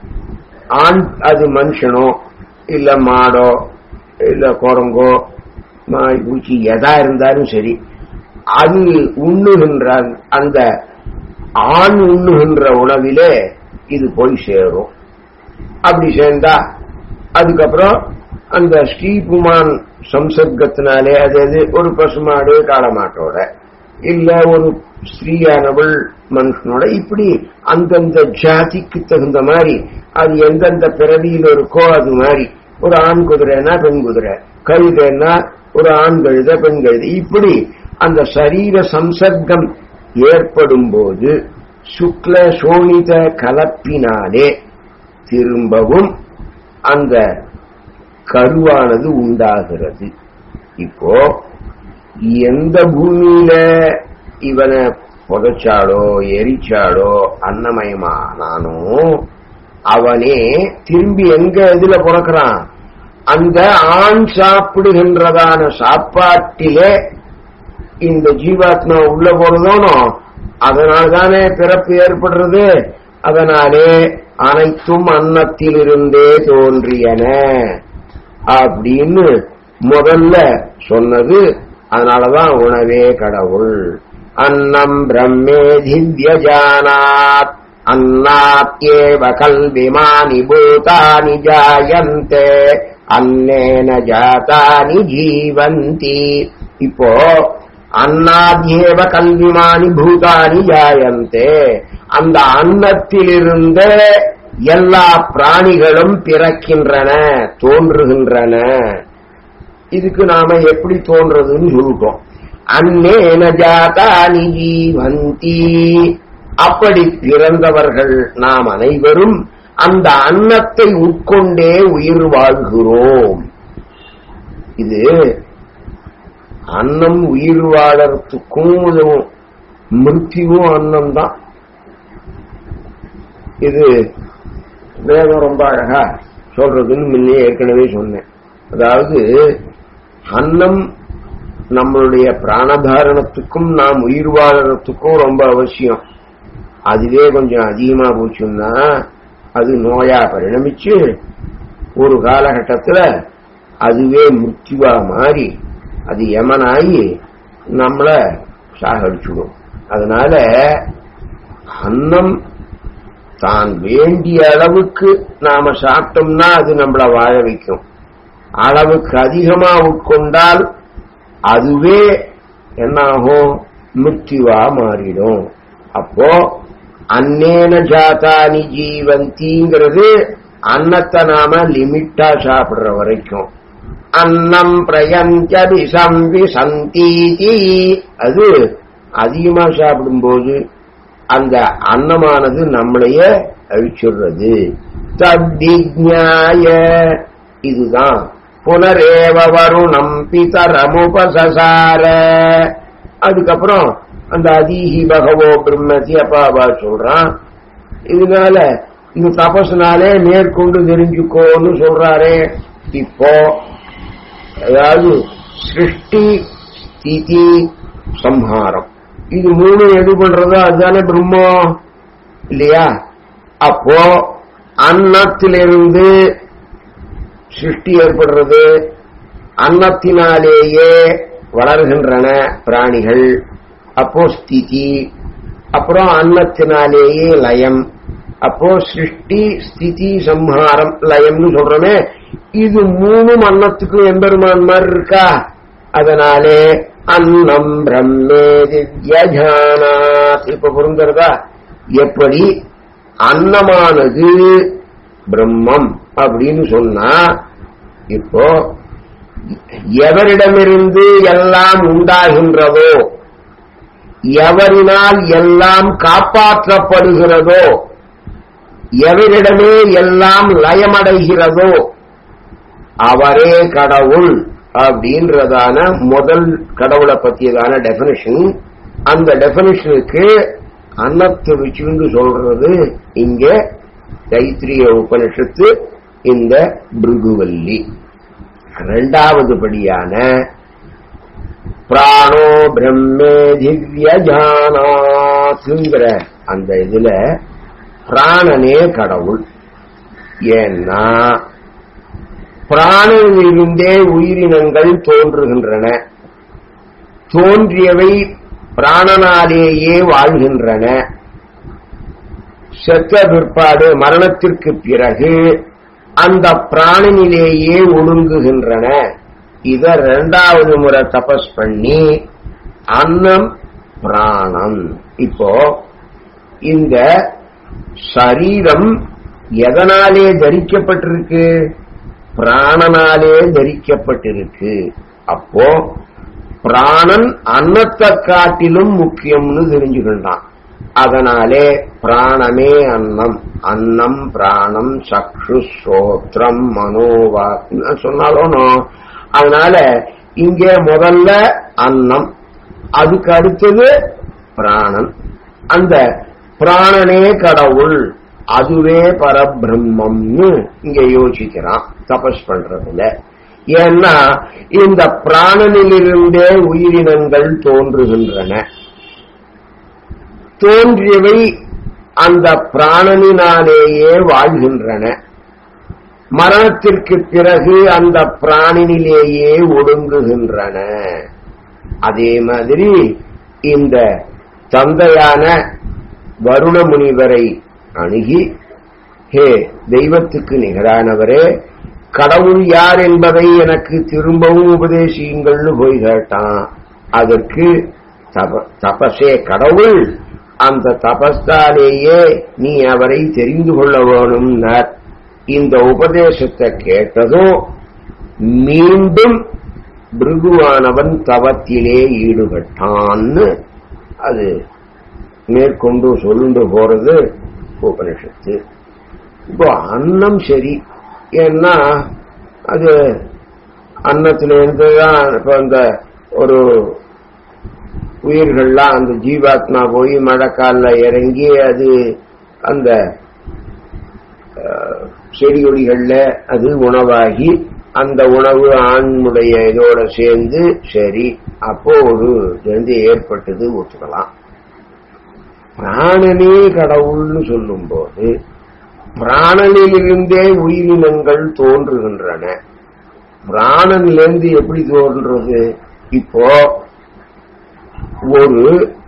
[SPEAKER 1] ஆண் அது மனுஷனோ இல்ல மாடோ இல்ல குரங்கோ நாய் பூச்சி எதா இருந்தாலும் சரி அது உண்ணுகின்ற அந்த ஆண் உண்ணுகின்ற உணவிலே இது போய் சேரும் அப்படி சேர்ந்தா அதுக்கப்புறம் அந்த ஸ்ரீபுமான் சம்சர்க்கத்தினாலே அது அது ஒரு பசுமாடு காளமாட்டோட இல்ல ஒரு ஸ்ரீயானவள் மனுஷனோட இப்படி அந்தந்த ஜாதிக்கு தகுந்த மாதிரி அது எந்தெந்த பிறவியில் இருக்கோ அது மாதிரி ஒரு ஆண் குதிரைனா பெண் குதிரை கழுதைன்னா ஒரு ஆண் கழுத பெண் கழுதை இப்படி அந்த சரீர சம்சர்க்கம் ஏற்படும் போது சுக்ல சோனித கலப்பினாலே திரும்பவும் அந்த கருவானது உண்டாகிறது இப்போ எந்த பூமியில இவனை புதைச்சாலோ எரிச்சாலோ அன்னமயமானானோ அவனே திரும்பி எங்க இதுல பிறக்கிறான் அந்த ஆண் சாப்பிடுகின்றதான சாப்பாட்டிலே இந்த ஜீவாத்மா உள்ள போறதோனோ அதனால்தானே பிறப்பு ஏற்படுறது அதனாலே அனைத்தும் அன்னத்திலிருந்தே தோன்றியன அப்படின்னு முதல்ல சொன்னது அதனாலதான் உணவே கடவுள் अन्नम् ब्रह्मेधिव्यजानात् अन्नात्येव कल्विमानि भूतानि जायन्ते अन्नेन जातानि जीवन्ति இப்போ அன்னாத்யேவ கல்விமானி பூதானி ஜாயந்தே அந்த அன்னத்திலிருந்து எல்லா பிராணிகளும் பிறக்கின்றன தோன்றுகின்றன இதுக்கு நாம எப்படி தோன்றதுன்னு சொல்லிட்டோம் அன்னேன ஜாதானி ஜீவந்தி அப்படி பிறந்தவர்கள் நாம் அனைவரும் அந்த அன்னத்தை உட்கொண்டே உயிர் வாழ்கிறோம் இது அன்னம் உயிர் வாழறதுக்கும் உதவும் மிருத்தியும் அன்னம் தான் இது வேதம் ரொம்ப அழகா சொல்றதுன்னு முன்னே ஏற்கனவே சொன்னேன் அதாவது அன்னம் நம்மளுடைய பிராணதாரணத்துக்கும் நாம் உயிர் வாழறதுக்கும் ரொம்ப அவசியம் அதுவே கொஞ்சம் அதிகமா போச்சுன்னா அது நோயா பரிணமிச்சு ஒரு காலகட்டத்துல அதுவே முத்திவா மாறி அது யமனாகி நம்மள சாகடிச்சுடும் அதனால அன்னம் தான் வேண்டிய அளவுக்கு நாம சாப்பிட்டோம்னா அது நம்மள வாழ வைக்கும் அளவுக்கு அதிகமா உட்கொண்டால் அதுவே என்னாகும் மிருத்திவா மாறிடும் அப்போ அன்னேன ஜாதானி ஜீவந்திங்கிறது அன்னத்தை நாம லிமிட்டா சாப்பிடுற வரைக்கும் அன்னம் பிரயஞ்சதி சம்பிசந்தீதி அது அதிகமா சாப்பிடும்போது அந்த அன்னமானது நம்மளையே அழிச்சுடுறது தத்திஜாய இதுதான் புனரேவ வருணம் பிதரமுபசசார அதுக்கப்புறம் அந்த அதீஹி பகவோ பிரம்மதி அப்பாவா சொல்றான் இதனால இந்த தபசுனாலே மேற்கொண்டு தெரிஞ்சுக்கோன்னு சொல்றாரே இப்போ அதாவது சிருஷ்டி ஸ்திதி சம்ஹாரம் இது மூணு எது பண்றதோ அதுதானே பிரம்மம் இல்லையா அப்போ அன்னத்திலிருந்து சிருஷ்டி ஏற்படுறது அன்னத்தினாலேயே வளர்கின்றன பிராணிகள் அப்போ ஸ்திதி அப்புறம் அன்னத்தினாலேயே லயம் அப்போ சிருஷ்டி ஸ்திதி சம்ஹாரம் லயம்னு சொல்றோமே இது மூணும் அன்னத்துக்கும் எம்பெருமான் மாதிரி இருக்கா அதனாலே அன்னம் பிரம்மே திவ்யஜானாத் இப்ப பொருந்துறதா எப்படி அன்னமானது பிரம்மம் அப்படின்னு சொன்னா இப்போ எவரிடமிருந்து எல்லாம் உண்டாகின்றதோ எவரினால் எல்லாம் காப்பாற்றப்படுகிறதோ எவரிடமே எல்லாம் லயமடைகிறதோ அவரே கடவுள் அப்படின்றதான முதல் கடவுளை பத்தியதான டெபினிஷன் அந்த டெபினிஷனுக்கு அன்னத்தை வச்சுன்னு சொல்றது இங்க தைத்திரிய உபனிஷத்து இந்த பிருகுவல்லி இரண்டாவது படியான பிராணோ பிரம்மே திவ்யஜானாத்துங்கிற அந்த இதுல பிராணனே கடவுள் ஏன்னா பிராணனிலிருந்தே உயிரினங்கள் தோன்றுகின்றன தோன்றியவை பிராணனாலேயே வாழ்கின்றன செத்த பிற்பாடு மரணத்திற்கு பிறகு அந்த பிராணனிலேயே ஒழுங்குகின்றன இத ரெண்டாவது முறை தபஸ் பண்ணி அன்னம் பிராணம் இப்போ இந்த சரீரம் எதனாலே தரிக்கப்பட்டிருக்கு பிராணனாலே தரிக்கப்பட்டிருக்கு அப்போ பிராணன் அன்னத்தை காட்டிலும் முக்கியம்னு தெரிஞ்சுக்கிட்டான் அதனாலே பிராணமே அன்னம் அன்னம் பிராணம் சக்ஷு சோத்திரம் மனோவா சொன்னாலும் அதனால இங்க முதல்ல அன்னம் அதுக்கு அடுத்தது பிராணன் அந்த பிராணனே கடவுள் அதுவே பரபிரம்மம்னு இங்க யோசிக்கிறான் தபஸ் பண்றதுல ஏன்னா இந்த பிராணனிலிருந்தே உயிரினங்கள் தோன்றுகின்றன தோன்றியவை அந்த பிராணனினாலேயே வாழ்கின்றன மரணத்திற்கு பிறகு அந்த பிராணனிலேயே ஒடுங்குகின்றன அதே மாதிரி இந்த தந்தையான வருண முனிவரை அணுகி ஹே தெய்வத்துக்கு நிகரானவரே கடவுள் யார் என்பதை எனக்கு திரும்பவும் உபதேசியுங்கள்னு போய் கேட்டான் அதற்கு தப தபசே கடவுள் அந்த தபஸ்தாலேயே நீ அவரை தெரிந்து கொள்ள வேணும்னார் இந்த உபதேசத்தை கேட்டதும் மீண்டும் பிருகுவானவன் தவத்திலே ஈடுபட்டான்னு அது மேற்கொண்டு சொல்லுண்டு போறது உபனிஷத்து இப்போ அன்னம் சரி ஏன்னா அது அன்னத்திலிருந்து தான் இப்போ அந்த ஒரு உயிர்கள்லாம் அந்த ஜீவாத்மா போய் மழைக்காலில் இறங்கி அது அந்த அஹ், செடி கொடிகள்ல அது உணவாகி அந்த உணவு ஆண்முடைய இதோட சேர்ந்து சரி அப்போ ஒரு இது ஏற்பட்டது ஒத்துக்கலாம் பிராணனே கடவுள்னு சொல்லும்போது பிராணனிலிருந்தே உயிரினங்கள் தோன்றுகின்றன பிராணனிலிருந்து எப்படி தோன்றுறது இப்போ ஒரு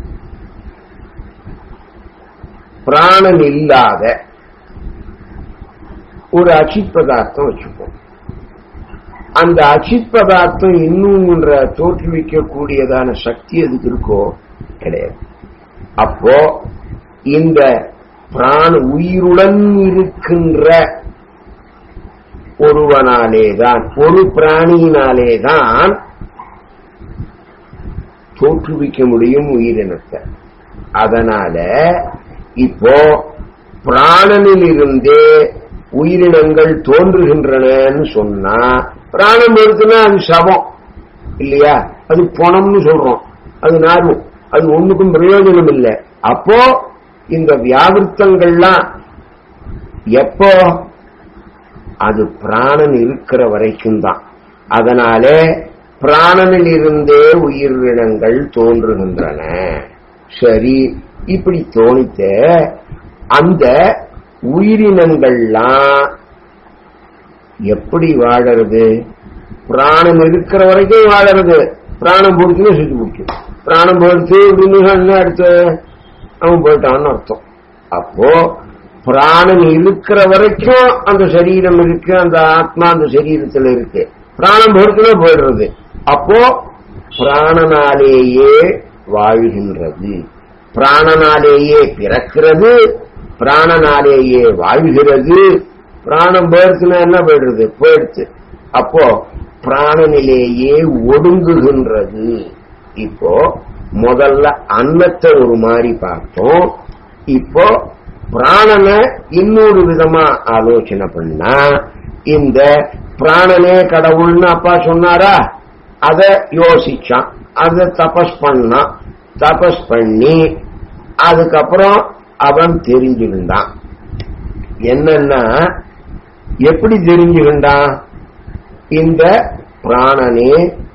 [SPEAKER 1] பிராணன் இல்லாத ஒரு அச்சிப்பதார்த்தம் வச்சுப்போம் அந்த அச்சிப்பதார்த்தம் இன்னும்ன்ற தோற்றுவிக்கக்கூடியதான சக்தி அதுக்கு இருக்கோ கிடையாது அப்போ இந்த பிராண உயிருடன் இருக்கின்ற ஒருவனாலேதான் ஒரு பிராணியினாலேதான் தோற்றுவிக்க முடியும் உயிரினத்தை அதனால இப்போ பிராணனில் இருந்தே உயிரினங்கள் தோன்றுகின்றனன்னு சொன்னா பிராணம் இருக்குன்னா அது சவம் இல்லையா அது பணம்னு சொல்றோம் அது நார்மம் அது ஒண்ணுக்கும் பிரயோஜனம் இல்லை அப்போ இந்த வியாவிருத்தங்கள்லாம் எப்போ அது பிராணன் இருக்கிற வரைக்கும் தான் அதனால பிராணனில் இருந்தே உயிரினங்கள் தோன்றுகின்றன சரி இப்படி தோணித்த அந்த உயிரினங்கள்லாம் எப்படி வாழறது பிராணம் இருக்கிற வரைக்கும் வாழறது பிராணம் போடுச்சுன்னா சுத்தி பிடிக்கும் பிராணம் போடுச்சு அப்படின்னு சொன்னா அடுத்து அவன் போயிட்டான்னு அர்த்தம் அப்போ பிராணன் இருக்கிற வரைக்கும் அந்த சரீரம் இருக்கு அந்த ஆத்மா அந்த சரீரத்துல இருக்கு பிராணம் போடுச்சுன்னா போயிடுறது அப்போ பிராணனாலேயே வாழ்கின்றது பிராணனாலேயே பிறக்கிறது பிராணனாலேயே வாழ்கிறது பிராணம் போயிடுச்சுன்னா என்ன போயிடுறது போயிடுச்சு அப்போ பிராணனிலேயே ஒடுங்குகின்றது இப்போ முதல்ல அன்னத்தை ஒரு மாதிரி பார்த்தோம் இப்போ பிராணனை இன்னொரு விதமா ஆலோசனை பண்ணா இந்த பிராணனே கடவுள்னு அப்பா சொன்னாரா அத யோசிச்சான் அத தபஸ் பண்ணான் தபஸ் பண்ணி அதுக்கப்புறம் அவன் தெரிஞ்சுக்கிட்டான் என்னன்னா எப்படி தெரிஞ்சுக்கிட்டான் இந்த பிராணனே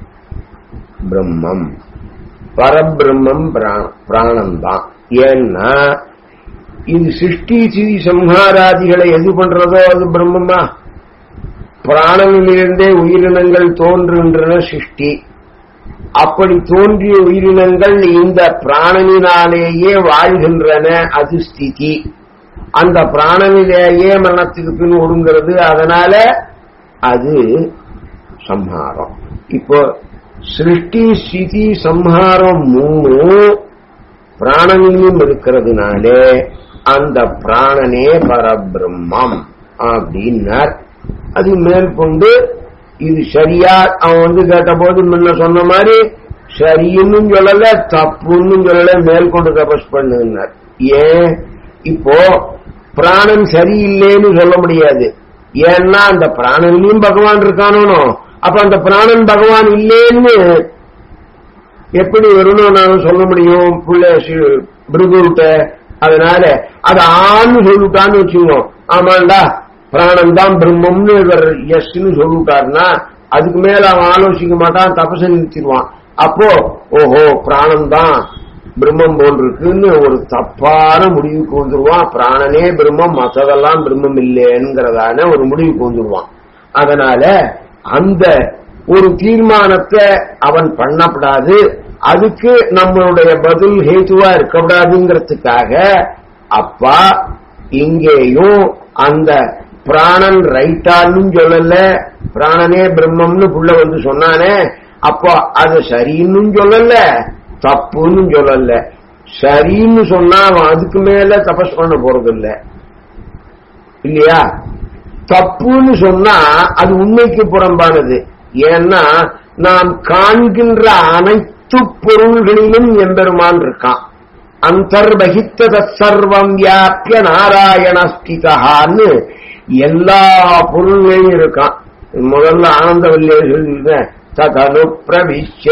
[SPEAKER 1] பிரம்மம் பரபிரம்மம் பிராணம்தான் ஏன்னா இது சிருஷ்டி சிதி சம்ஹாராதிகளை எது பண்றதோ அது பிரம்மமா பிராணனிலிருந்தே உயிரினங்கள் தோன்றுகின்றன சிருஷ்டி அப்படி தோன்றிய உயிரினங்கள் இந்த பிராணனினாலேயே வாழ்கின்றன அது ஸ்திதி அந்த பிராணனிலேயே மரணத்துக்கு பின் ஒடுங்கிறது அதனால அது சம்ஹாரம் இப்போ சிருஷ்டி ஸ்திதி சம்ஹாரம் மூணு பிராணனிலும் இருக்கிறதுனாலே அந்த பிராணனே பரபிரம்மம் அப்படின்னார் அது மேற்கொண்டு இது சரியா அவன் வந்து கேட்ட போது முன்ன சொன்ன மாதிரி சரின்னு சொல்லல தப்புன்னு சொல்லல மேற்கொண்டு தபஸ் பண்ணுனார் ஏன் இப்போ பிராணன் சரியில்லைன்னு சொல்ல முடியாது ஏன்னா அந்த பிராணன்லயும் பகவான் இருக்கானோ அப்ப அந்த பிராணன் பகவான் இல்லேன்னு எப்படி வரணும் நான் சொல்ல முடியும் புள்ள பிருகுட்ட அதனால அது ஆன்னு சொல்லிட்டான்னு வச்சுக்கோ ஆமாண்டா பிராணம் தான் பிரம்மம்னு இவர் எஸ்ன்னு சொல்லிட்டாருன்னா அதுக்கு மேல அவன் ஆலோசிக்க மாட்டான் தபச நிறுத்திடுவான் அப்போ ஓஹோ பிராணம் தான் பிரம்மம் போன்றிருக்குன்னு ஒரு தப்பான முடிவுக்கு வந்துருவான் பிராணனே பிரம்மம் மற்றதெல்லாம் பிரம்மம் இல்லைங்கிறதான ஒரு முடிவுக்கு வந்துருவான் அதனால அந்த ஒரு தீர்மானத்தை அவன் பண்ணப்படாது அதுக்கு நம்மளுடைய பதில் ஹேத்துவா இருக்கக்கூடாதுங்கிறதுக்காக அப்பா இங்கேயும் அந்த பிராணன் ரைட்டான்னு சொல்லல பிராணனே பிரம்மம்னு புள்ள வந்து சொன்னானே அப்போ அது சரின்னு சொல்லல தப்புன்னு சொல்லல சரின்னு சொன்னா அவன் அதுக்கு மேல தபஸ் பண்ண போறது இல்ல இல்லையா தப்புன்னு சொன்னா அது உண்மைக்கு புறம்பானது ஏன்னா நாம் காண்கின்ற அனைத்து பொருள்களிலும் எம்பெருமான் இருக்கான் அந்தர்பகித்த சர்வம் வியாபிய நாராயணஸ்திகான்னு எல்லா பொருள்களையும் இருக்கான் முதல்ல ஆனந்தவல்லியே சொல்லியிருந்தேன் ததனு பிரவிஷ்ய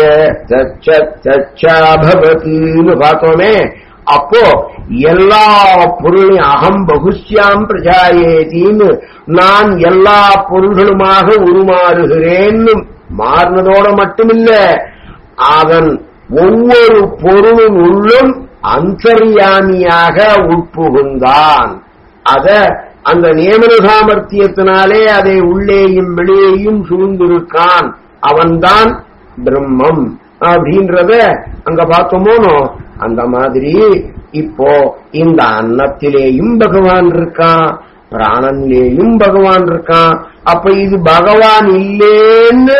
[SPEAKER 1] தச்சாபவத்துன்னு பார்த்தோமே அப்போ எல்லா பொருளையும் அகம் பகுஷ்யாம் பிரஜாயேதின்னு நான் எல்லா பொருள்களுமாக உருமாறுகிறேன்னு மாறினதோட மட்டுமில்ல அவன் ஒவ்வொரு பொருளின் உள்ளும் அந்தர்யாமியாக உட்புகுந்தான் அத அந்த நியமன சாமர்த்தியத்தினாலே அதை உள்ளேயும் வெளியேயும் சூழ்ந்திருக்கான் அவன்தான் பிரம்மம் அப்படின்றத அங்க பார்த்தோமோனோ அந்த மாதிரி இப்போ இந்த அன்னத்திலேயும் பகவான் இருக்கான் பிராணனிலேயும் பகவான் இருக்கான் அப்ப இது பகவான் இல்லேன்னு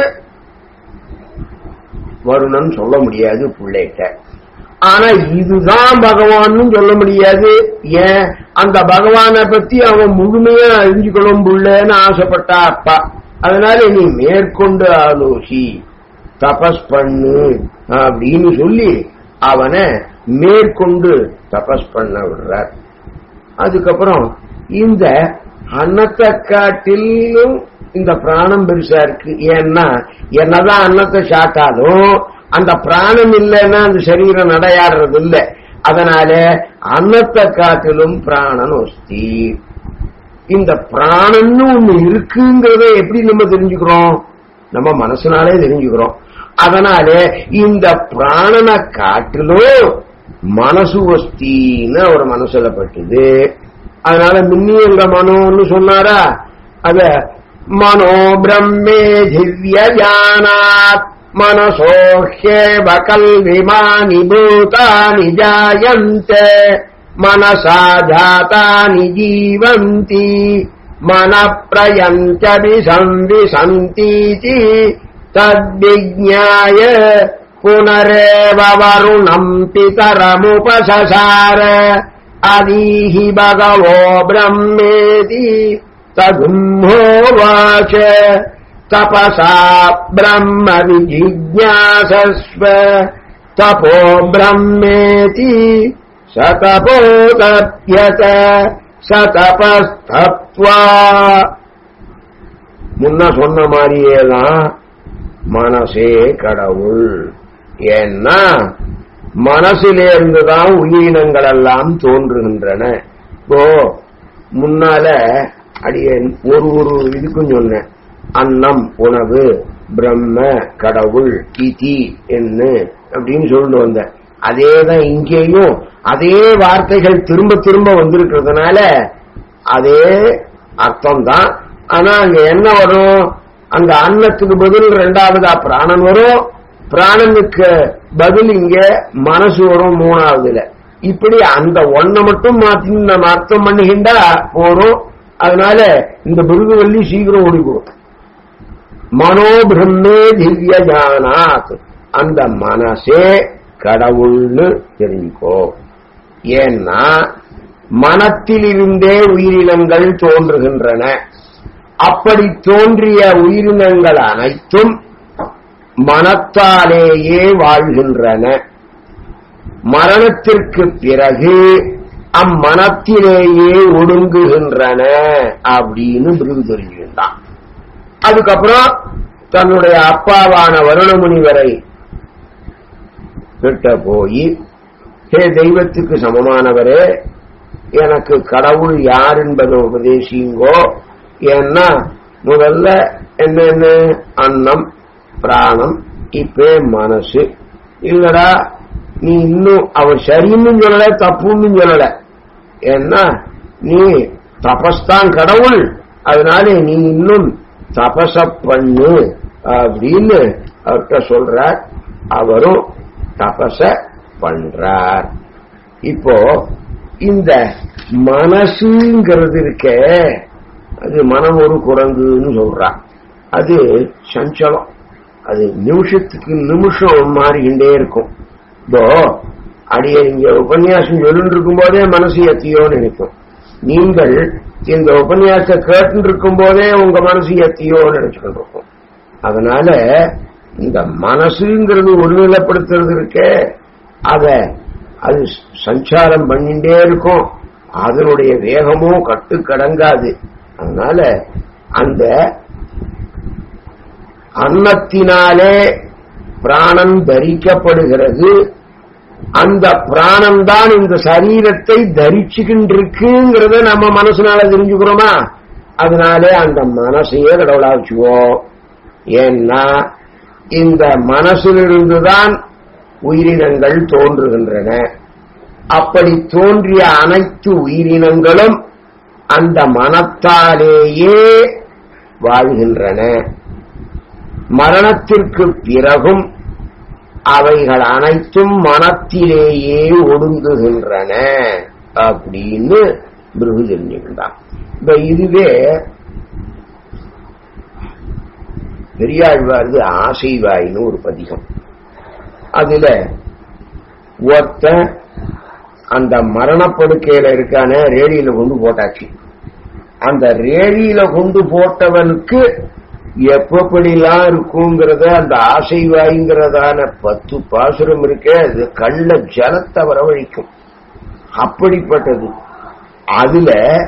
[SPEAKER 1] வருணன் சொல்ல முடியாது பிள்ளைகிட்ட ஆனா இதுதான் பகவான்னு சொல்ல முடியாது ஏன் அந்த பகவானை பத்தி அவன் முழுமையா அறிஞ்சுக்கணும் புள்ளன்னு ஆசைப்பட்டா அப்பா அதனால நீ மேற்கொண்டு ஆலோசி தபஸ் பண்ணு அப்படின்னு சொல்லி அவனை மேற்கொண்டு தபஸ் பண்ண விடுறார் அதுக்கப்புறம் இந்த அன்னத்தை காட்டிலும் இந்த பிராணம் பெருசா இருக்கு ஏன்னா என்னதான் அன்னத்தை சாட்டாலும் அந்த பிராணம் இல்லைன்னா அந்த சரீரம் நடையாடுறது இல்ல அதனால அன்னத்தை காட்டிலும் பிராணன் ஒஸ்தி இந்த பிராணன்னு ஒண்ணு இருக்குங்கிறத எப்படி நம்ம தெரிஞ்சுக்கிறோம் நம்ம மனசுனாலே தெரிஞ்சுக்கிறோம் அதனால இந்த பிராணனை காட்டிலும் மனசு ஒஸ்தின்னு ஒரு மனசுல பட்டுது அதனால மின்னி எங்க மனோன்னு சொன்னாரா அத மனோ பிரம்மே திவ்ய ஜானாத் மனசோஹ்யேவ கல்விமானி பூதானி ஜாயந்தே मनसा जातानि जीवन्ति मनप्रयन्त्यपि संविशन्तीति तद्विज्ञाय पुनरेव वरुणम् पितरमुपससार अदीहि भगवो ब्रह्मेति तगुम्होवाच तपसा ब्रह्म विजिज्ञासस्व तपो ब्रह्मेति சதபோதத்யத சதபஸ்தத்வா முன்ன சொன்ன மாதிரியே தான் மனசே கடவுள் ஏன்னா மனசிலே இருந்துதான் உயிரினங்கள் எல்லாம் தோன்றுகின்றன இப்போ முன்னால அடியேன் ஒரு ஒரு இதுக்கும் சொன்னேன் அன்னம் உணவு பிரம்ம கடவுள் இதி என்ன அப்படின்னு சொல்லிட்டு வந்தேன் அதேதான் இங்கேயும் அதே வார்த்தைகள் திரும்ப திரும்ப வந்திருக்கிறதுனால அதே அர்த்தம் தான் ஆனா அங்க என்ன வரும் அங்க அன்னத்துக்கு பதில் ரெண்டாவதா பிராணன் வரும் பிராணனுக்கு பதில் இங்க மனசு வரும் மூணாவதுல இப்படி அந்த ஒன்ன மட்டும் மாத்தி நம்ம அர்த்தம் பண்ணுகின்றா போறோம் அதனால இந்த பிருகுவல்லி சீக்கிரம் ஓடிப்போம் மனோபிரம்மே திவ்ய ஜானாத் அந்த மனசே கடவுள்னு தெரிஞ்சுக்கோ ஏன்னா மனத்திலிருந்தே உயிரினங்கள் தோன்றுகின்றன அப்படி தோன்றிய உயிரினங்கள் அனைத்தும் மனத்தாலேயே வாழ்கின்றன மரணத்திற்கு பிறகு அம்மனத்திலேயே ஒடுங்குகின்றன அப்படின்னு பிரிவு தெரிஞ்சுக்கிட்டான் அதுக்கப்புறம் தன்னுடைய அப்பாவான வருணமுனிவரை கிட்ட போய் ஹே தெய்வத்துக்கு சமமானவரே எனக்கு கடவுள் யார் என்பதை உபதேசிங்கோ ஏன்னா முதல்ல என்னென்ன அன்னம் பிராணம் இப்பே மனசு இல்லடா நீ இன்னும் அவர் சரின்னு சொல்லல தப்புன்னு சொல்லல ஏன்னா நீ தபஸ்தான் கடவுள் அதனால நீ இன்னும் தபச பண்ணு அப்படின்னு அவர்கிட்ட சொல்ற அவரும் தபச பண்றார் இப்போ இந்த மனசுங்கிறது இருக்க அது மனம் ஒரு குரங்குன்னு சொல்றான் அது சஞ்சலம் அது நிமிஷத்துக்கு நிமிஷம் மாறிக்கிட்டே இருக்கும் இதோ அடிய இங்க உபன்யாசம் சொல்லிட்டு இருக்கும் போதே மனசு எத்தியோ நினைக்கும் நீங்கள் இந்த உபன்யாசத்தை கேட்டு இருக்கும் போதே உங்க மனசு எத்தியோ நினைச்சுக்கிட்டு இருக்கும் அதனால இந்த மனசுங்கிறது ஒருநிலைப்படுத்துறது இருக்க அத அது சஞ்சாரம் பண்ணிட்டே இருக்கும் அதனுடைய வேகமும் கட்டுக்கடங்காது அதனால அந்த அன்னத்தினாலே பிராணம் தரிக்கப்படுகிறது அந்த பிராணம் தான் இந்த சரீரத்தை தரிச்சுக்கின்றிருக்குங்கிறத நம்ம மனசுனால தெரிஞ்சுக்கிறோமா அதனாலே அந்த மனசையே கடவுளா வச்சுக்குவோம் ஏன்னா இந்த மனசிலிருந்துதான் உயிரினங்கள் தோன்றுகின்றன அப்படி தோன்றிய அனைத்து உயிரினங்களும் அந்த மனத்தாலேயே வாழ்கின்றன மரணத்திற்கு பிறகும் அவைகள் அனைத்தும் மனத்திலேயே ஒடுங்குகின்றன அப்படின்னு பிருகு தெரிஞ்சுக்கிட்டான் இப்ப இதுவே பெரியாழ்வார்து ஆசைவாயின்னு ஒரு பதிகம் அதுல ஒருத்த அந்த மரணப்படுக்கையில இருக்கான ரேடியில கொண்டு போட்டாச்சு அந்த ரேடியில கொண்டு போட்டவனுக்கு எப்படிலாம் இருக்குங்கிறத அந்த ஆசைவாய்ங்கிறதான பத்து பாசுரம் இருக்க அது கள்ள ஜலத்தை வரவழைக்கும் அப்படிப்பட்டது அதுல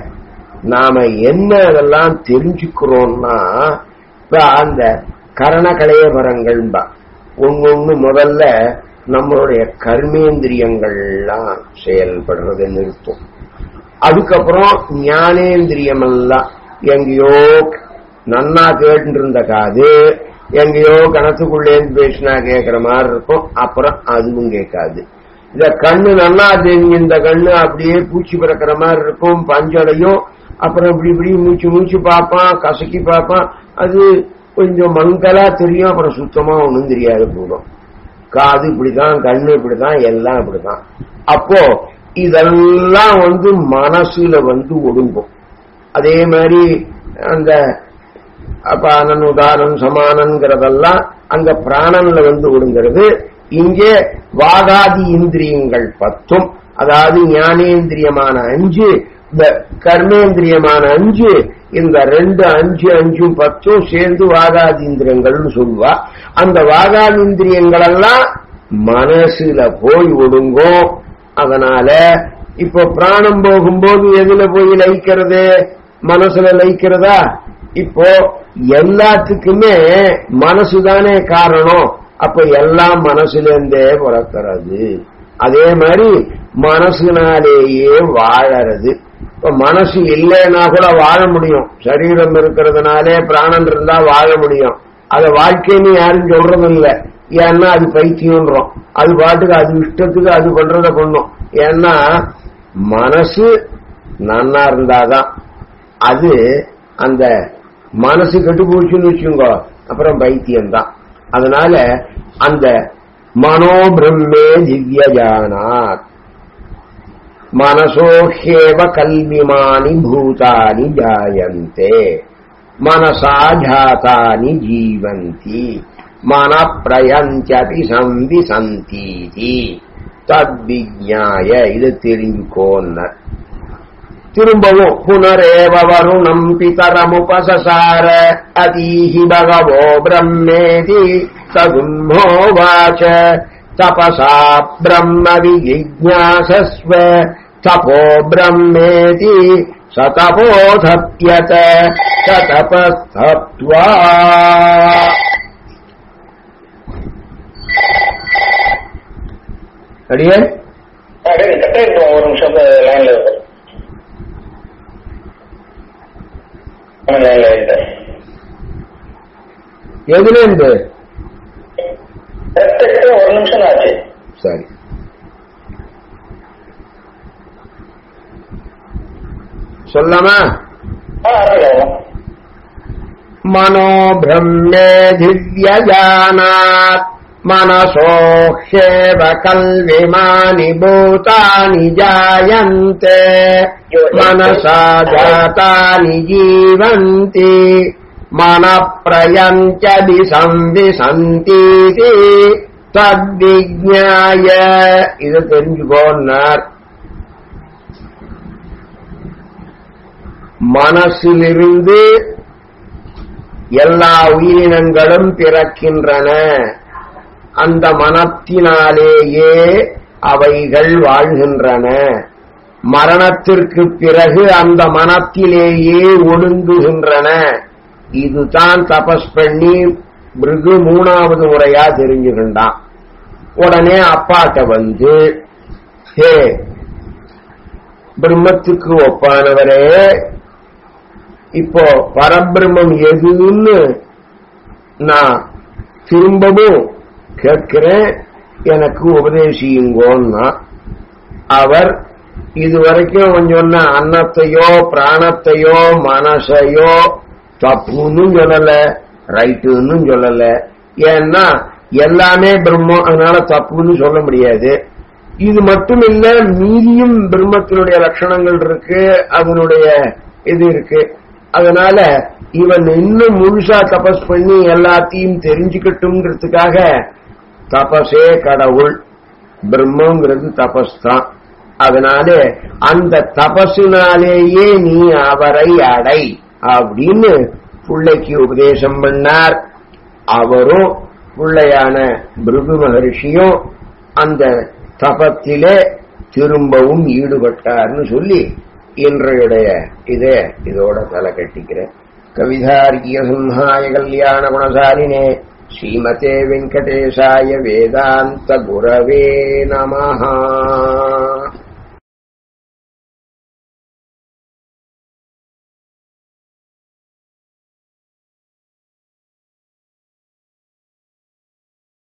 [SPEAKER 1] நாம என்ன அதெல்லாம் தெரிஞ்சுக்கிறோம்னா இப்ப அந்த கரணகலையபரங்கள்பா ஒன்னொன்னு முதல்ல நம்மளுடைய கர்மேந்திரியங்கள்லாம் செயல்படுறதை நிறுத்தும் அதுக்கப்புறம் ஞானேந்திரியம் எல்லாம் எங்கேயோ நன்னா கேட்டு இருந்த காது எங்கேயோ கணத்துக்குள்ளேந்து பேசினா கேட்கிற மாதிரி இருக்கும் அப்புறம் அதுவும் கேட்காது இந்த கண்ணு நல்லா தெரிஞ்சு இந்த கண்ணு அப்படியே பூச்சி பிறக்கிற மாதிரி இருக்கும் பஞ்சடையும் அப்புறம் இப்படி இப்படி மூச்சு மூச்சு பார்ப்பான் கசக்கி பார்ப்பான் அது கொஞ்சம் மங்கலா தெரியும் அப்புறம் சுத்தமா ஒண்ணும் தெரியாது போடும் காது இப்படிதான் கண்ணு இப்படிதான் எல்லாம் இப்படிதான் அப்போ இதெல்லாம் வந்து மனசுல வந்து ஒடுங்கும் அதே மாதிரி அந்த அபானன் உதாரணம் சமானங்கிறதெல்லாம் அங்க பிராணன்ல வந்து ஒடுங்கிறது இங்கே வாகாதி இந்திரியங்கள் பத்தும் அதாவது ஞானேந்திரியமான அஞ்சு இந்த கர்மேந்திரியமான அஞ்சு இந்த ரெண்டு அஞ்சு அஞ்சும் பத்தும் சேர்ந்து வாகாதீந்திரியங்கள்னு சொல்லுவா அந்த வாகாதீந்திரியங்கள் எல்லாம் மனசுல போய் ஒடுங்கும் அதனால இப்போ பிராணம் போகும்போது எதுல போய் லயிக்கிறது மனசுல லயிக்கிறதா இப்போ எல்லாத்துக்குமே மனசுதானே காரணம் அப்ப எல்லாம் மனசுல இருந்தே பிறக்கிறது அதே மாதிரி மனசுனாலேயே வாழறது இப்ப மனசு இல்லைன்னா கூட வாழ முடியும் சரீரம் இருக்கிறதுனாலே பிராணன் இருந்தா வாழ முடியும் அத வாழ்க்கைன்னு யாரும் சொல்றது இல்ல ஏன்னா அது பைத்தியம்ன்றோம் அது பாட்டுக்கு அது இஷ்டத்துக்கு அது பண்றத பண்ணும் ஏன்னா மனசு நன்னா இருந்தாதான் அது அந்த மனசு கெட்டு போச்சுன்னு வச்சுங்கோ அப்புறம் பைத்தியம் தான் அதனால அந்த மனோபிரம்மே திவ்யஜானாத் மனசோஹேவ கல்விமானி பூதானி ஜாயந்தே மனசா ஜாத்தானி ஜீவந்தி மன பிரயஞ்சபி சந்திசந்தீதி தத்விஜாய இது தெரிஞ்சுக்கோன்னர் திரும்பவும் புனரேவ வருணம் பிதரமுபசசார அதீஹி பகவோ பிரம்மேதி சகும்போவாச்ச தபசா பிரம்ம விஜிஜாசஸ்வ தபோ பிரம்மேதி சதபோதப்யத சதபஸ்தப்த்வா அடியே
[SPEAKER 2] அப்படியே கட் ஆயிடுவோம் ஒரு நிமிஷம் லைன்ல இருக்கும் லைன்ல இல்லை
[SPEAKER 1] எதுல இருந்து
[SPEAKER 2] கட் ஆயிட்டு ஒரு நிமிஷம் தான் ஆச்சு
[SPEAKER 1] சரி சொல்லாமா
[SPEAKER 2] ஆ ஆரம்பிக்கலாம்
[SPEAKER 1] மனோ பிரம்மே திவ்யஜானாத் मनसोह्येव कल्विमानि भूतानि जायन्ते मनसा जातानि जीवन्ति मनप्रयञ्च विसंविसन्तीति தத்விஜாய இதை தெரிஞ்சுக்கோன்னார் மனசிலிருந்து எல்லா உயிரினங்களும் பிறக்கின்றன அந்த மனத்தினாலேயே அவைகள் வாழ்கின்றன மரணத்திற்கு பிறகு அந்த மனத்திலேயே ஒடுங்குகின்றன இதுதான் தபஸ் பண்ணி பிருகு மூணாவது முறையா தெரிஞ்சுக்கின்றான் உடனே அப்பாட்ட வந்து ஹே பிரம்மத்துக்கு ஒப்பானவரே இப்போ பரபிரம்மம் எதுன்னு நான் திரும்பவும் கேட்கிறேன் எனக்கு உபதேசியுங்கோன்னா அவர் இதுவரைக்கும் அவன் சொன்ன அன்னத்தையோ பிராணத்தையோ மனசையோ தப்புன்னு சொல்லல ரைட்டுன்னு சொல்லல ஏன்னா எல்லாமே பிரம்மம் அதனால தப்புன்னு சொல்ல முடியாது இது மட்டும் இல்ல மீதியும் பிரம்மத்தினுடைய லட்சணங்கள் இருக்கு அதனுடைய இது இருக்கு அதனால இவன் இன்னும் முழுசா தபஸ் பண்ணி எல்லாத்தையும் தெரிஞ்சுக்கட்டும்ன்றதுக்காக தபசே கடவுள் பிரம்மங்கிறது தபஸ் தான் அதனால அந்த தபசினாலேயே நீ அவரை அடை அப்படின்னு பிள்ளைக்கு உபதேசம் பண்ணார் அவரும் பிள்ளையான பிருகு மகர்ஷியும் அந்த தபத்திலே திரும்பவும் ஈடுபட்டார்னு சொல்லி இன்றையுடைய இதே இதோட தலை கட்டிக்கிறேன் கவிதார்கிய சிம்ஹாய கல்யாண குணசாலினே ஸ்ரீமதே வெங்கடேசாய வேதாந்த குரவே நமஹா